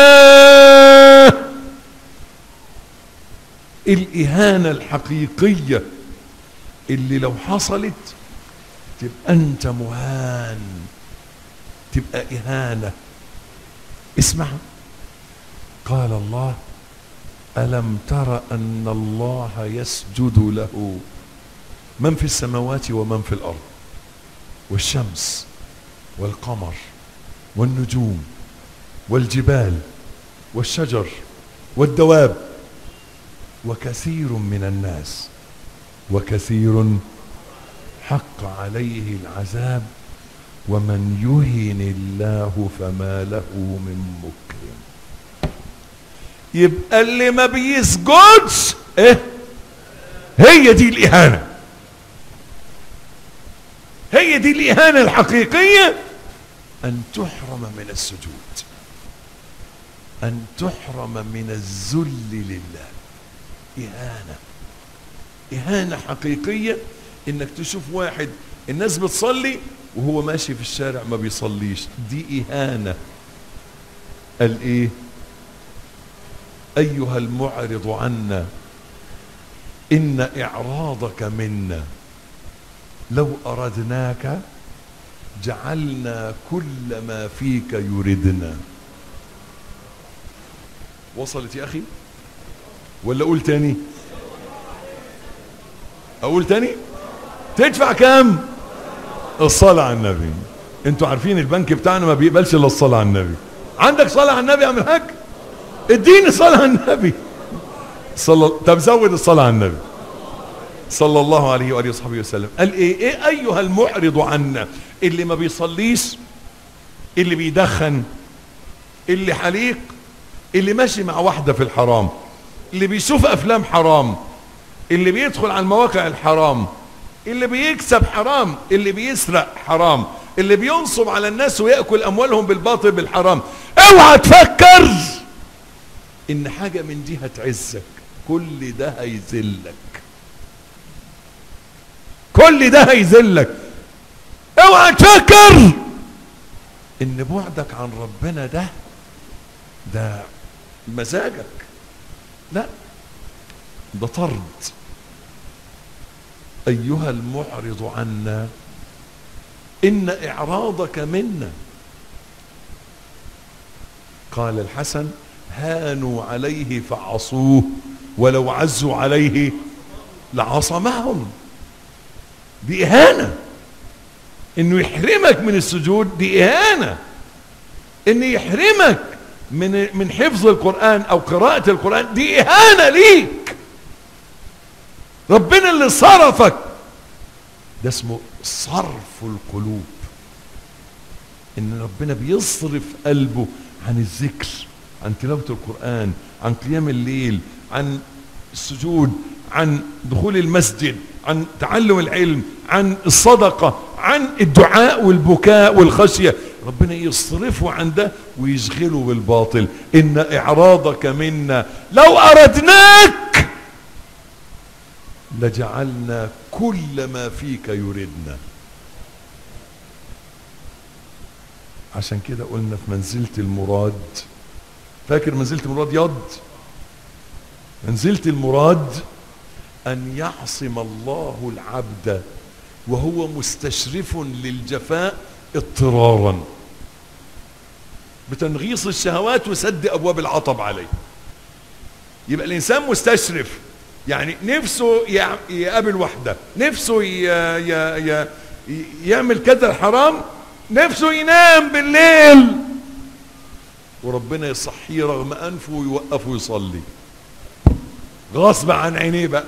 B: الاهانة الحقيقية اللي لو حصلت تبقى انت مهان تبقى اهانة اسمع قال الله ألم تر أن الله يسجد له من في السماوات ومن في الأرض والشمس والقمر والنجوم والجبال والشجر والدواب وكثير من الناس وكثير حق عليه العذاب ومن يهن الله فما له من مكرم يبقى اللي ما بيسجدش ايه هي دي الاهانه هي دي الاهانه الحقيقيه ان تحرم من السجود ان تحرم من الذل لله اهانه اهانه حقيقيه انك تشوف واحد الناس بتصلي وهو ماشي في الشارع ما بيصليش دي اهانه قال ايه أيها المعرض عنا إن إعراضك منا لو أردناك جعلنا كل ما فيك يردنا وصلت يا أخي ولا أقول تاني أقول تاني تدفع كام الصلاة على النبي انتوا عارفين البنك بتاعنا ما بيقبلش الا الصلاة على النبي عندك صلاة على النبي يا عم الحاج اديني صلاة على النبي صلى طب زود الصلاة على النبي صلى الله عليه وآله وصحبه وسلم قال ايه ايه ايها المعرض عنا اللي ما بيصليش اللي بيدخن اللي حليق اللي ماشي مع واحدة في الحرام اللي بيشوف افلام حرام اللي بيدخل على المواقع الحرام اللي بيكسب حرام اللي بيسرق حرام اللي بينصب على الناس ويأكل اموالهم بالباطل بالحرام اوعى تفكر ان حاجة من دي هتعزك كل ده هيذلك كل ده هيذلك اوعى تفكر ان بعدك عن ربنا ده ده مزاجك لا ده طرد ايها المعرض عنا ان اعراضك منا قال الحسن هانوا عليه فعصوه ولو عزوا عليه لعصمهم دي اهانه انه يحرمك من السجود دي اهانه ان يحرمك من من حفظ القران او قراءه القران دي اهانه ليك ربنا اللي صرفك ده اسمه صرف القلوب ان ربنا بيصرف قلبه عن الذكر عن تلاوة القرآن عن قيام الليل عن السجود عن دخول المسجد عن تعلم العلم عن الصدقة عن الدعاء والبكاء والخشية ربنا يصرفه عن ده ويشغله بالباطل إن إعراضك منا لو أردناك لجعلنا كل ما فيك يردنا عشان كده قلنا في منزلة المراد فاكر منزلة المراد يض منزلة المراد أن يعصم الله العبد وهو مستشرف للجفاء اضطرارا بتنغيص الشهوات وسد أبواب العطب عليه يبقى الإنسان مستشرف يعني نفسه يقابل واحدة نفسه ي... ي... ي... يعمل كذا الحرام نفسه ينام بالليل وربنا يصحيه رغم انفه ويوقفه يصلي غصب عن عينيه بقى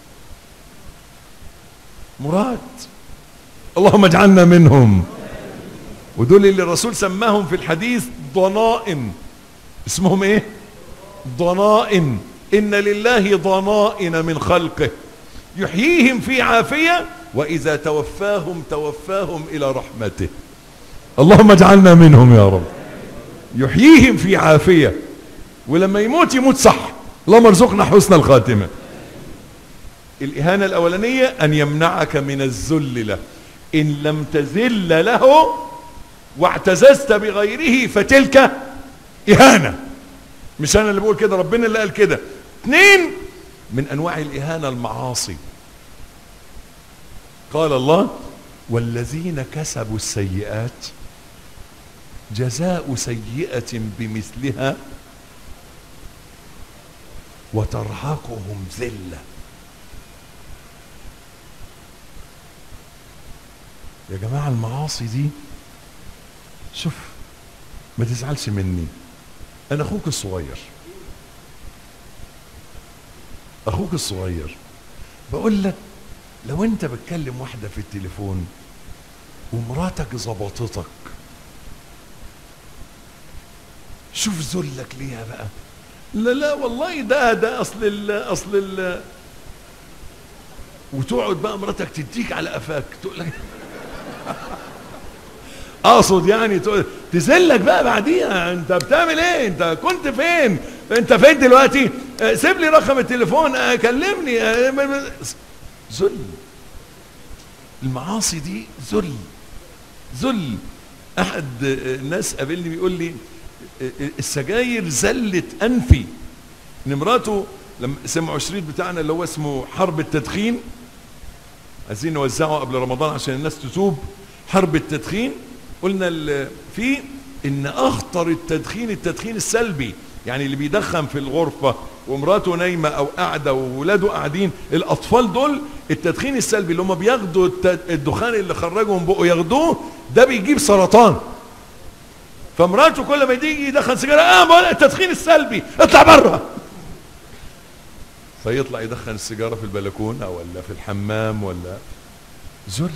B: مراد اللهم اجعلنا منهم ودول اللي الرسول سماهم في الحديث ضنائن اسمهم ايه ضنائن ان لله ضنائن من خلقه يحييهم في عافية واذا توفاهم توفاهم الى رحمته اللهم اجعلنا منهم يا رب يحييهم في عافية ولما يموت يموت صح اللهم ارزقنا حسن الخاتمة الإهانة الأولانية أن يمنعك من الذل له إن لم تذل له واعتززت بغيره فتلك إهانة مش أنا اللي بقول كده ربنا اللي قال كده اثنين من أنواع الإهانة المعاصي قال الله والذين كسبوا السيئات جزاء سيئة بمثلها وترهقهم ذلة يا جماعة المعاصي دي شوف ما تزعلش مني انا اخوك الصغير اخوك الصغير بقول لك لو انت بتكلم واحدة في التليفون ومراتك ظبطتك شوف ذلك ليها بقى لا لا والله ده ده اصل ال اصل ال وتقعد بقى مراتك تديك على قفاك تقول لك اقصد يعني تقول تذلك بقى بعديها انت بتعمل ايه انت كنت فين انت فين دلوقتي اه سيب لي رقم التليفون اه كلمني اه ذل المعاصي دي ذل ذل احد الناس قابلني بيقول لي السجاير زلت انفي ان مراته لما سمعوا الشريط بتاعنا اللي هو اسمه حرب التدخين عايزين نوزعه قبل رمضان عشان الناس تتوب حرب التدخين قلنا فيه ان اخطر التدخين التدخين السلبي يعني اللي بيدخن في الغرفة ومراته نايمة او قاعدة وولاده قاعدين الاطفال دول التدخين السلبي اللي هم بياخدوا الدخان اللي خرجوا من بقه ياخدوه ده بيجيب سرطان فمراته كل ما يجي يدخن سيجاره اه بقول التدخين السلبي اطلع بره فيطلع يدخن السيجاره في البلكونه ولا في الحمام ولا ذل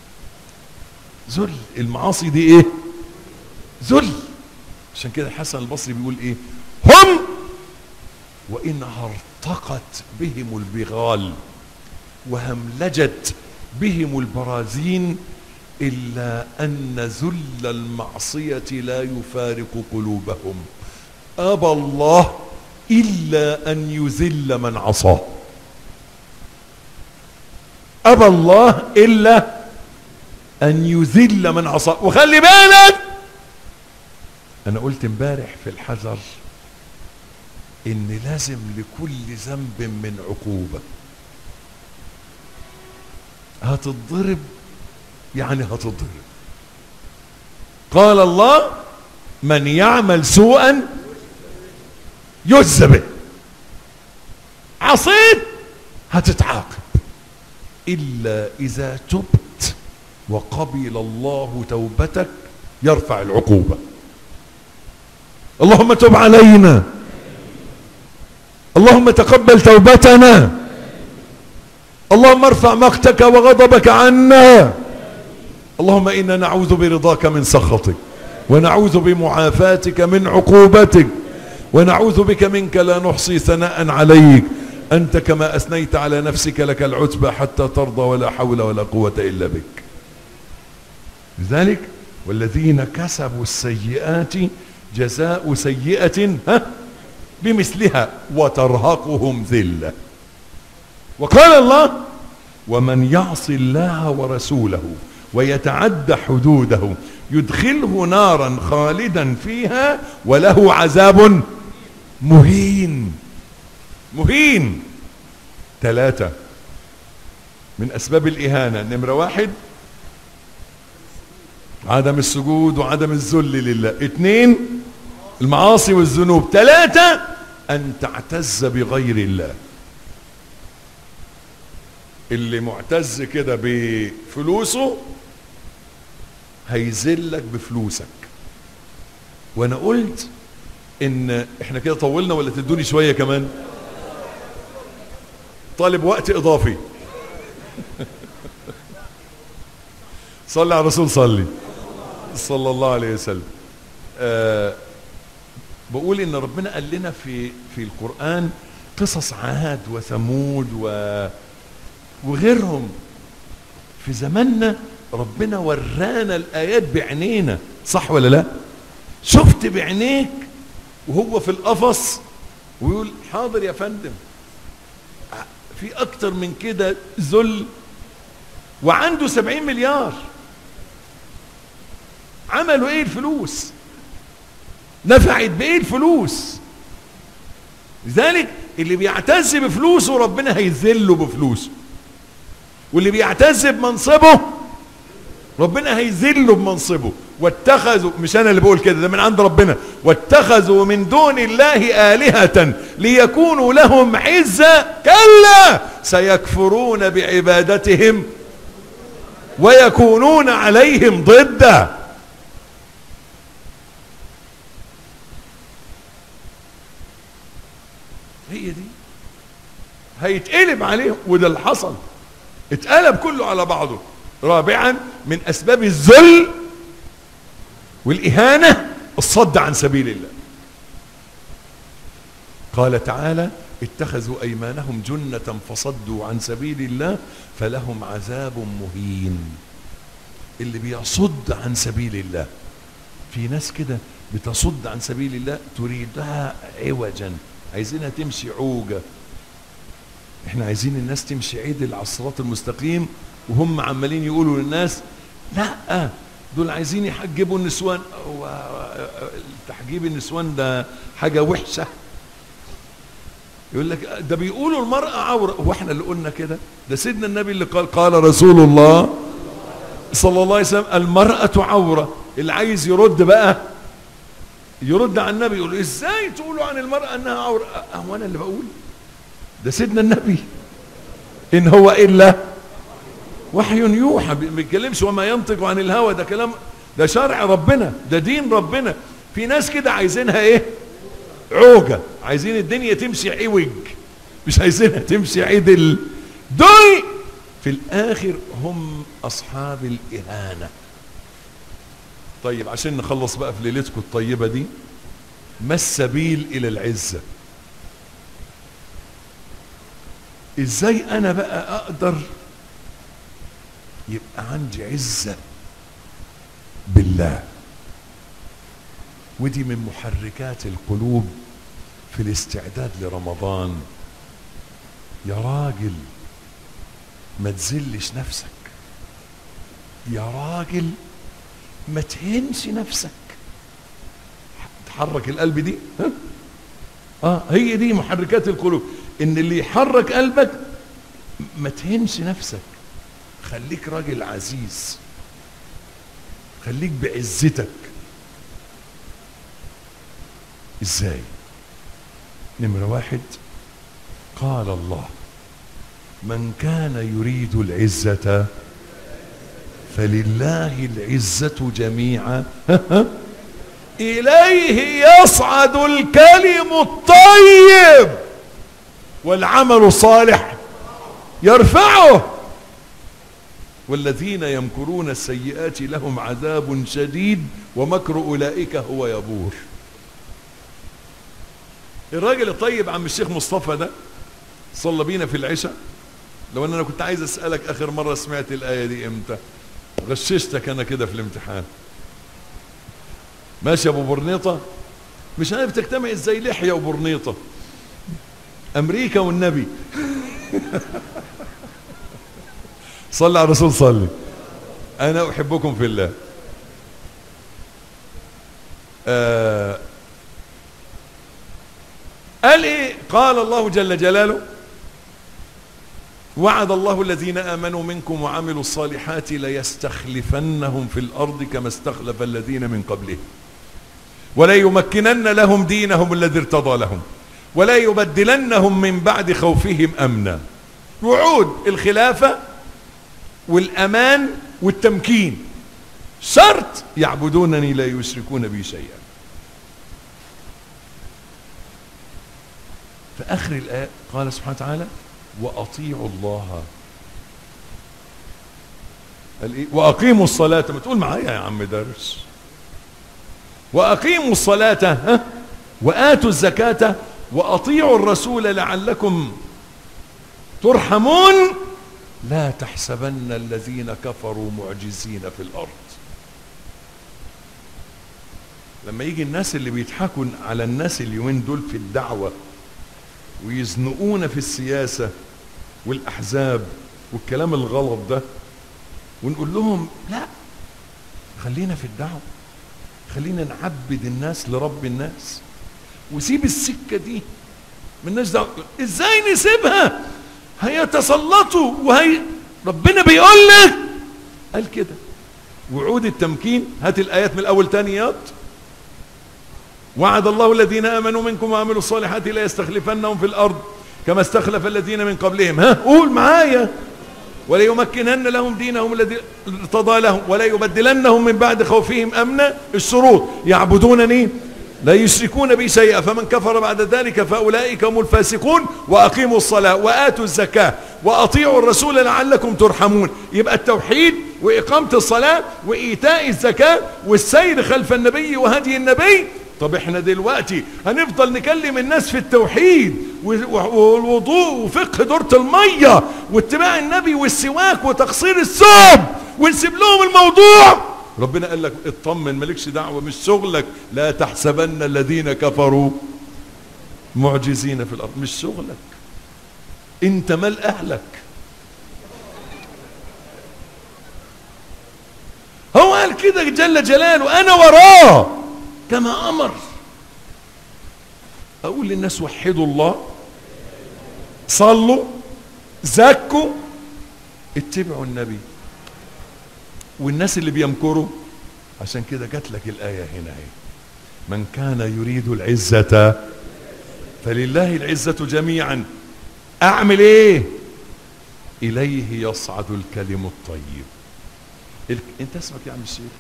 B: ذل المعاصي دي ايه ذل عشان كده الحسن البصري بيقول ايه هم وان ارتقت بهم البغال وهملجت بهم البرازين إلا أن ذل المعصية لا يفارق قلوبهم أبى الله إلا أن يذل من عصاه أبى الله إلا أن يذل من عصاه وخلي بالك أنا قلت امبارح في الحذر إن لازم لكل ذنب من عقوبة هتتضرب يعني هتضرب قال الله من يعمل سوءا يجزى به عصيت هتتعاقب الا اذا تبت وقبل الله توبتك يرفع العقوبه اللهم تب علينا اللهم تقبل توبتنا اللهم ارفع مقتك وغضبك عنا اللهم انا نعوذ برضاك من سخطك ونعوذ بمعافاتك من عقوبتك ونعوذ بك منك لا نحصي ثناء عليك انت كما اثنيت على نفسك لك العتبى حتى ترضى ولا حول ولا قوه الا بك لذلك والذين كسبوا السيئات جزاء سيئه ها بمثلها وترهقهم ذله وقال الله ومن يعص الله ورسوله ويتعدى حدوده يدخله نارا خالدا فيها وله عذاب مهين مهين ثلاثة من أسباب الإهانة نمرة واحد عدم السجود وعدم الذل لله اثنين المعاصي والذنوب ثلاثة أن تعتز بغير الله اللي معتز كده بفلوسه هيذلك بفلوسك وانا قلت ان احنا كده طولنا ولا تدوني شوية كمان طالب وقت اضافي صلي على الرسول صلي صلى الله عليه وسلم آه بقول ان ربنا قال لنا في في القرآن قصص عاد وثمود و وغيرهم في زماننا ربنا ورانا الآيات بعينينا صح ولا لا شفت بعينيك وهو في القفص ويقول حاضر يا فندم في اكتر من كده ذل وعنده سبعين مليار عملوا ايه الفلوس نفعت بايه الفلوس لذلك اللي بيعتز بفلوسه ربنا هيذله بفلوسه واللي بيعتز بمنصبه ربنا هيذله بمنصبه واتخذوا مش انا اللي بقول كده ده من عند ربنا واتخذوا من دون الله آلهة ليكونوا لهم عزة كلا سيكفرون بعبادتهم ويكونون عليهم ضدا هي دي هيتقلب عليهم وده اللي حصل اتقلب كله على بعضه رابعا من اسباب الذل والاهانه الصد عن سبيل الله قال تعالى اتخذوا ايمانهم جنه فصدوا عن سبيل الله فلهم عذاب مهين اللي بيصد عن سبيل الله في ناس كده بتصد عن سبيل الله تريدها عوجا عايزينها تمشي عوجه احنا عايزين الناس تمشي عدل على الصراط المستقيم وهم عمالين يقولوا للناس لا دول عايزين يحجبوا النسوان هو تحجيب النسوان ده حاجة وحشة يقول لك ده بيقولوا المرأة عورة هو احنا اللي قلنا كده ده سيدنا النبي اللي قال قال رسول الله صلى الله عليه وسلم المرأة عورة اللي عايز يرد بقى يرد على النبي يقول ازاي تقولوا عن المرأة انها عورة هو انا اللي بقول ده سيدنا النبي ان هو الا وحي يوحى ما بيتكلمش وما ينطق عن الهوى ده كلام ده شرع ربنا ده دين ربنا في ناس كده عايزينها ايه عوجة عايزين الدنيا تمشي عوج مش عايزينها تمشي عدل دول في الاخر هم اصحاب الاهانة طيب عشان نخلص بقى في ليلتكم الطيبة دي ما السبيل الى العزة ازاي انا بقى اقدر يبقى عندي عزة بالله ودي من محركات القلوب في الاستعداد لرمضان يا راجل ما تزلش نفسك يا راجل ما تهنش نفسك تحرك القلب دي ها؟ اه هي دي محركات القلوب ان اللي يحرك قلبك ما تهنش نفسك خليك راجل عزيز خليك بعزتك ازاي نمرة واحد قال الله من كان يريد العزة فلله العزة جميعا إليه يصعد الكلم الطيب والعمل الصالح يرفعه والذين يمكرون السيئات لهم عذاب شديد ومكر أولئك هو يبور الراجل الطيب عم الشيخ مصطفى ده صلى بينا في العشاء لو ان انا كنت عايز اسالك اخر مره سمعت الايه دي امتى غششتك انا كده في الامتحان ماشي يا ابو برنيطه مش عارف تجتمع ازاي لحيه وبرنيطه امريكا والنبي صلى على الرسول صلي انا احبكم في الله آه قال ايه قال الله جل جلاله وعد الله الذين امنوا منكم وعملوا الصالحات ليستخلفنهم في الارض كما استخلف الذين من قبلهم ولا يمكنن لهم دينهم الذي ارتضى لهم ولا يبدلنهم من بعد خوفهم امنا وعود الخلافه والامان والتمكين شرط يعبدونني لا يشركون بي شيئا في اخر الايه قال سبحانه وتعالى واطيعوا الله قال ايه واقيموا الصلاه ما تقول معايا يا عم درس واقيموا الصلاه ها واتوا الزكاه واطيعوا الرسول لعلكم ترحمون لا تحسبن الذين كفروا معجزين في الارض لما يجي الناس اللي بيضحكوا على الناس اليومين دول في الدعوه ويزنقونا في السياسه والاحزاب والكلام الغلط ده ونقول لهم لا خلينا في الدعوه خلينا نعبد الناس لرب الناس وسيب السكه دي مالناش دعوه ازاي نسيبها هيتسلطوا وهي ربنا بيقول لك قال كده وعود التمكين هات الايات من الاول تانيات وعد الله الذين امنوا منكم وعملوا الصالحات لا يستخلفنهم في الارض كما استخلف الذين من قبلهم ها قول معايا وليمكنن لهم دينهم الذي ارتضى لهم ولا يبدلنهم من بعد خوفهم امنا الشروط يعبدونني لا يشركون بي شيئا فمن كفر بعد ذلك فاولئك هم الفاسقون واقيموا الصلاه واتوا الزكاه واطيعوا الرسول لعلكم ترحمون يبقى التوحيد واقامه الصلاه وايتاء الزكاه والسير خلف النبي وهدي النبي طب احنا دلوقتي هنفضل نكلم الناس في التوحيد والوضوء وفقه دورة المية واتباع النبي والسواك وتقصير الثوب ونسيب لهم الموضوع ربنا قال لك اطمن مالكش دعوة مش شغلك لا تحسبن الذين كفروا معجزين في الأرض مش شغلك انت مال اهلك هو قال كده جل جلاله انا وراه كما امر اقول للناس وحدوا الله صلوا زكوا اتبعوا النبي والناس اللي بيمكروا عشان كده جات لك الايه هنا اهي من كان يريد العزه فلله العزه جميعا اعمل ايه اليه يصعد الكلم الطيب انت اسمك يا عم الشيخ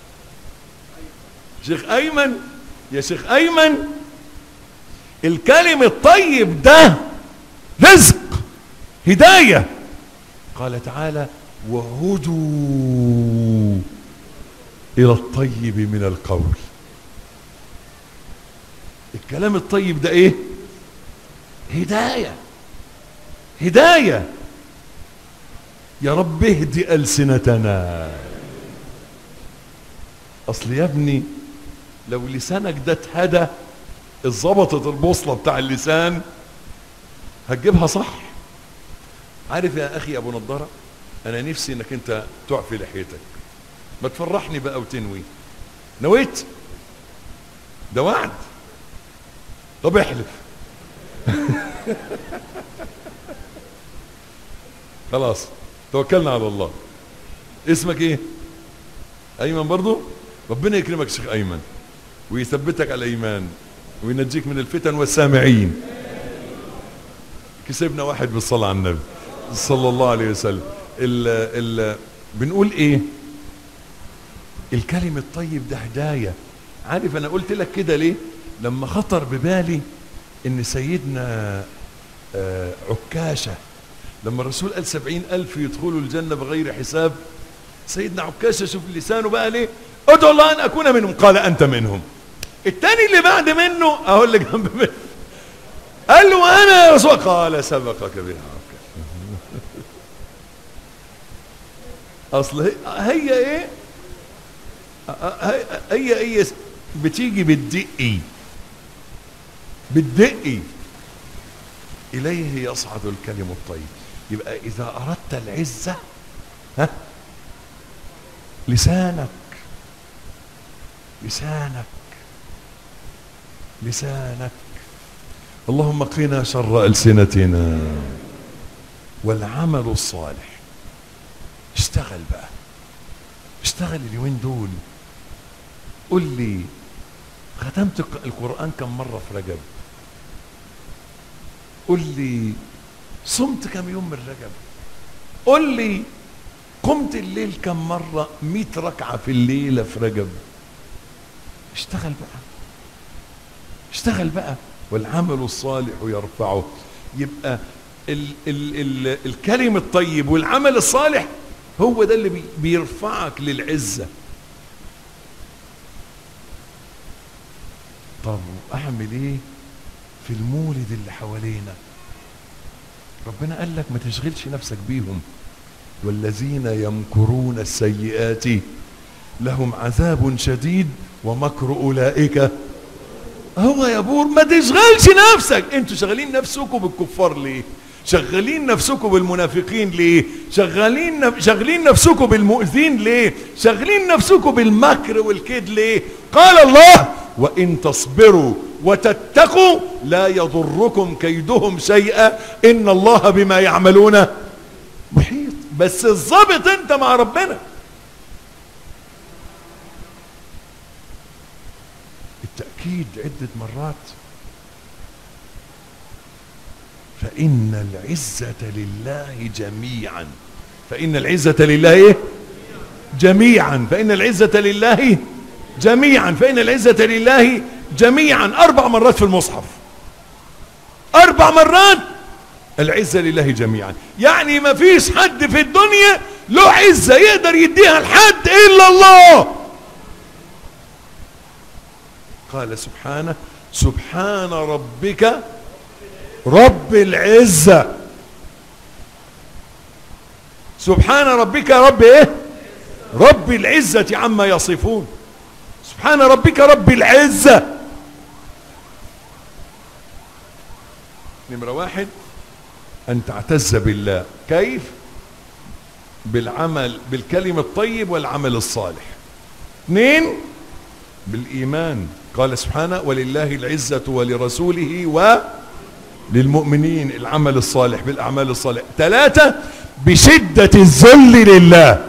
B: شيخ ايمن يا شيخ ايمن الكلم الطيب ده رزق هدايه قال تعالى وهدوا الى الطيب من القول الكلام الطيب ده ايه هدايه هدايه يا رب اهدي السنتنا اصل يا ابني لو لسانك ده اتهدى اتظبطت البوصله بتاع اللسان هتجيبها صح عارف يا اخي ابو نضاره انا نفسي انك انت تعفي لحيتك ما تفرحني بقى وتنوي نويت ده وعد طب احلف خلاص توكلنا على الله اسمك ايه ايمن برضو ربنا يكرمك شيخ ايمن ويثبتك على الايمان وينجيك من الفتن والسامعين كسبنا واحد بالصلاه على النبي صلى الله عليه وسلم ال ال بنقول ايه الكلم الطيب ده هدايه عارف انا قلت لك كده ليه لما خطر ببالي ان سيدنا آه عكاشه لما الرسول قال سبعين ألف يدخلوا الجنة بغير حساب سيدنا عكاشة شوف لسانه بقى ليه ادعو الله أن أكون منهم قال أنت منهم التاني اللي بعد منه أهو اللي جنب منه قال له أنا يا رسول قال سبقك بها أصل هي, هي إيه هي هي بتيجي بالدقي بالدقي إليه يصعد الكلم الطيب يبقى إذا أردت العزة ها لسانك لسانك لسانك اللهم قنا شر ألسنتنا والعمل الصالح اشتغل بقى اشتغل اليومين دول قل لي ختمت القرآن كم مرة في رجب قل لي صمت كم يوم من رجب قل لي قمت الليل كم مرة مئة ركعة في الليلة في رجب اشتغل بقى اشتغل بقى والعمل الصالح يرفعه يبقى ال ال ال الكلم الطيب والعمل الصالح هو ده اللي بي بيرفعك للعزة طب اعمل ايه في المولد اللي حوالينا ربنا قال لك ما تشغلش نفسك بيهم والذين يمكرون السيئات لهم عذاب شديد ومكر اولئك هو يا بور ما تشغلش نفسك انتوا شغالين نفسكم بالكفار ليه شغالين نفسكم بالمنافقين ليه شغالين نف... شغالين نفسكم بالمؤذين ليه شغالين نفسكم بالمكر والكيد ليه قال الله وان تصبروا وتتقوا لا يضركم كيدهم شيئا ان الله بما يعملون محيط بس الظابط انت مع ربنا التأكيد عدة مرات فإن العزة لله جميعا فإن العزة لله إيه؟ جميعا فإن العزة لله جميعا فإن العزة لله جميعا أربع مرات في المصحف أربع مرات العزة لله جميعا يعني ما فيش حد في الدنيا له عزة يقدر يديها لحد إلا الله قال سبحانه سبحان ربك رب العزة سبحان ربك رب ايه رب العزة عما يصفون سبحان ربك رب العزة نمرة واحد أن تعتز بالله كيف بالعمل بالكلم الطيب والعمل الصالح اثنين بالإيمان قال سبحانه ولله العزة ولرسوله وللمؤمنين العمل الصالح بالأعمال الصالحة ثلاثة بشدة الذل لله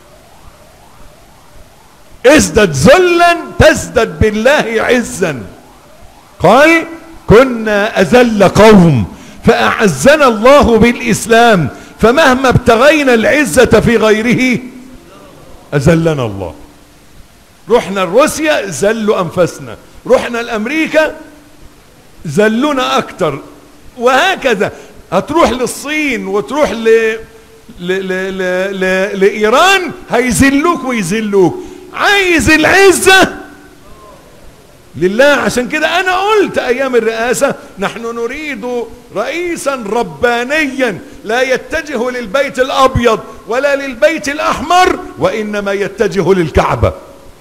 B: ازدد ذلا تزدد بالله عزا قال كنا أذل قوم فأعزنا الله بالإسلام فمهما ابتغينا العزة في غيره أذلنا الله رحنا لروسيا زلوا أنفسنا رحنا لأمريكا زلونا أكتر وهكذا هتروح للصين وتروح ل... ل... ل... ل... ل... لإيران هيذلوك ويذلوك عايز العزة لله عشان كده أنا قلت أيام الرئاسة نحن نريد رئيسا ربانيا لا يتجه للبيت الأبيض ولا للبيت الأحمر وإنما يتجه للكعبة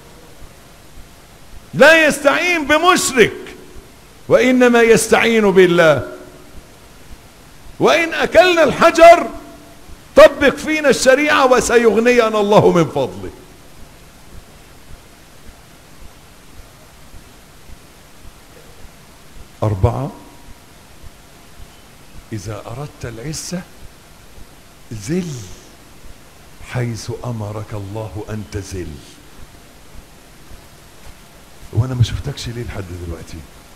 B: لا يستعين بمشرك وإنما يستعين بالله وإن أكلنا الحجر طبق فينا الشريعة وسيغنينا الله من فضله أربعة إذا أردت العزة زل حيث أمرك الله أن تزل وانا ما شفتكش ليه لحد دلوقتي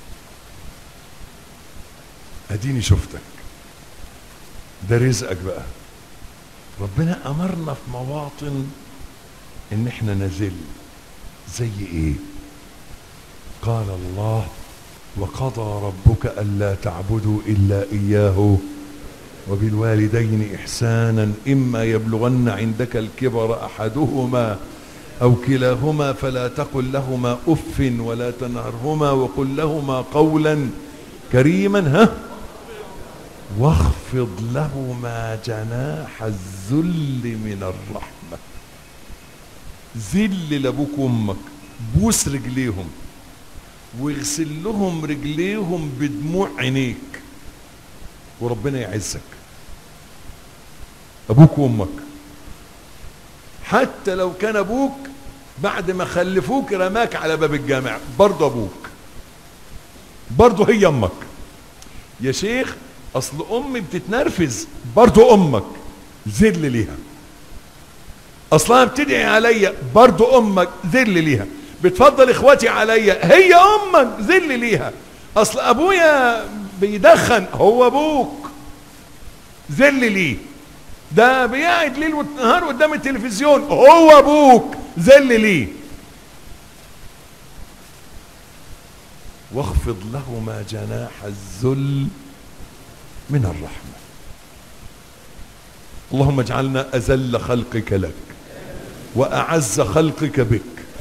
B: اديني شفتك ده رزقك بقى ربنا امرنا في مواطن ان احنا نزل زي ايه قال الله وقضى ربك الا تعبدوا الا اياه وبالوالدين احسانا اما يبلغن عندك الكبر احدهما أو كلاهما فلا تقل لهما أف ولا تنهرهما وقل لهما قولا كريما ها واخفض لهما جناح الذل من الرحمة ذل لأبوك وأمك بوس رجليهم واغسل لهم رجليهم بدموع عينيك وربنا يعزك أبوك وأمك حتى لو كان ابوك بعد ما خلفوك رماك على باب الجامع برضه ابوك برضه هي امك يا شيخ اصل امي بتتنرفز برضه امك ذل ليها اصلها بتدعي عليا برضه امك ذل ليها بتفضل اخواتي عليا هي امك ذل ليها اصل ابويا بيدخن هو ابوك ذل ليه ده بيقعد ليل ونهار قدام التلفزيون هو ابوك ذل ليه واخفض لهما جناح الذل من الرحمة اللهم اجعلنا أذل خلقك لك وأعز خلقك بك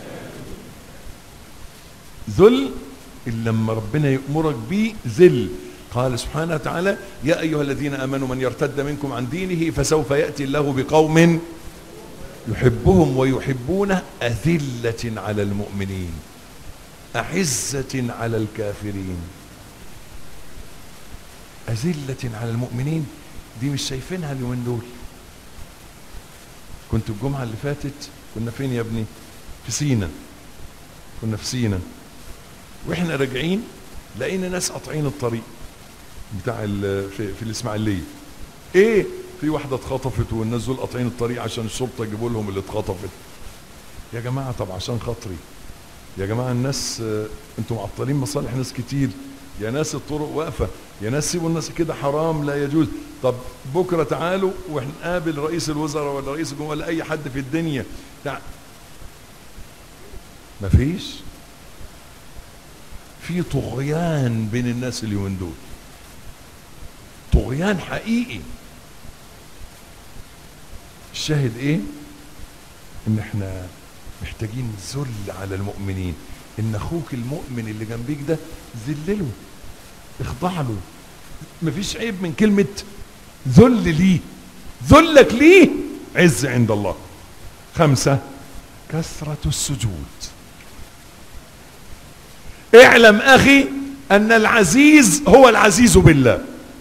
B: ذل إلا لما ربنا يأمرك بيه ذل قال سبحانه وتعالى يا أيها الذين آمنوا من يرتد منكم عن دينه فسوف يأتي الله بقوم يحبهم ويحبونه أذلة على المؤمنين أعزة على الكافرين أذلة على المؤمنين دي مش شايفينها اليومين دول كنت الجمعة اللي فاتت كنا فين يا ابني في سينا كنا في سينا واحنا راجعين لقينا ناس قاطعين الطريق بتاع ال- في, في الاسماعيليه ايه في واحده اتخطفت والناس دول قاطعين الطريق عشان الشرطه يجيبوا لهم اللي اتخطفت يا جماعه طب عشان خاطري يا جماعه الناس آه، انتوا معطلين مصالح ناس كتير يا ناس الطرق واقفه يا ناس سيبوا الناس كده حرام لا يجوز طب بكره تعالوا ونقابل رئيس الوزراء ولا رئيس الجمهوريه ولا اي حد في الدنيا تع... مفيش في طغيان بين الناس اليومين دول طغيان حقيقي الشاهد ايه ان احنا محتاجين ذل على المؤمنين ان اخوك المؤمن اللي جنبيك ده ذلله اخضع له مفيش عيب من كلمة ذل ليه ذلك ليه عز عند الله خمسة كثرة السجود اعلم اخي ان العزيز هو العزيز بالله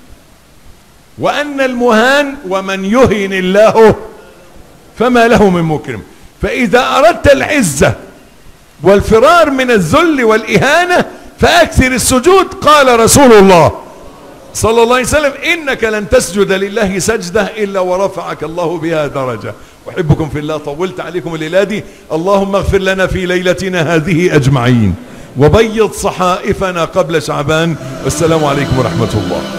B: وان المهان ومن يهن الله فما له من مكرم فاذا اردت العزه والفرار من الذل والاهانه فاكثر السجود قال رسول الله صلى الله عليه وسلم انك لن تسجد لله سجده الا ورفعك الله بها درجه احبكم في الله طولت عليكم الليله دي اللهم اغفر لنا في ليلتنا هذه اجمعين وبيض صحائفنا قبل شعبان والسلام عليكم ورحمه الله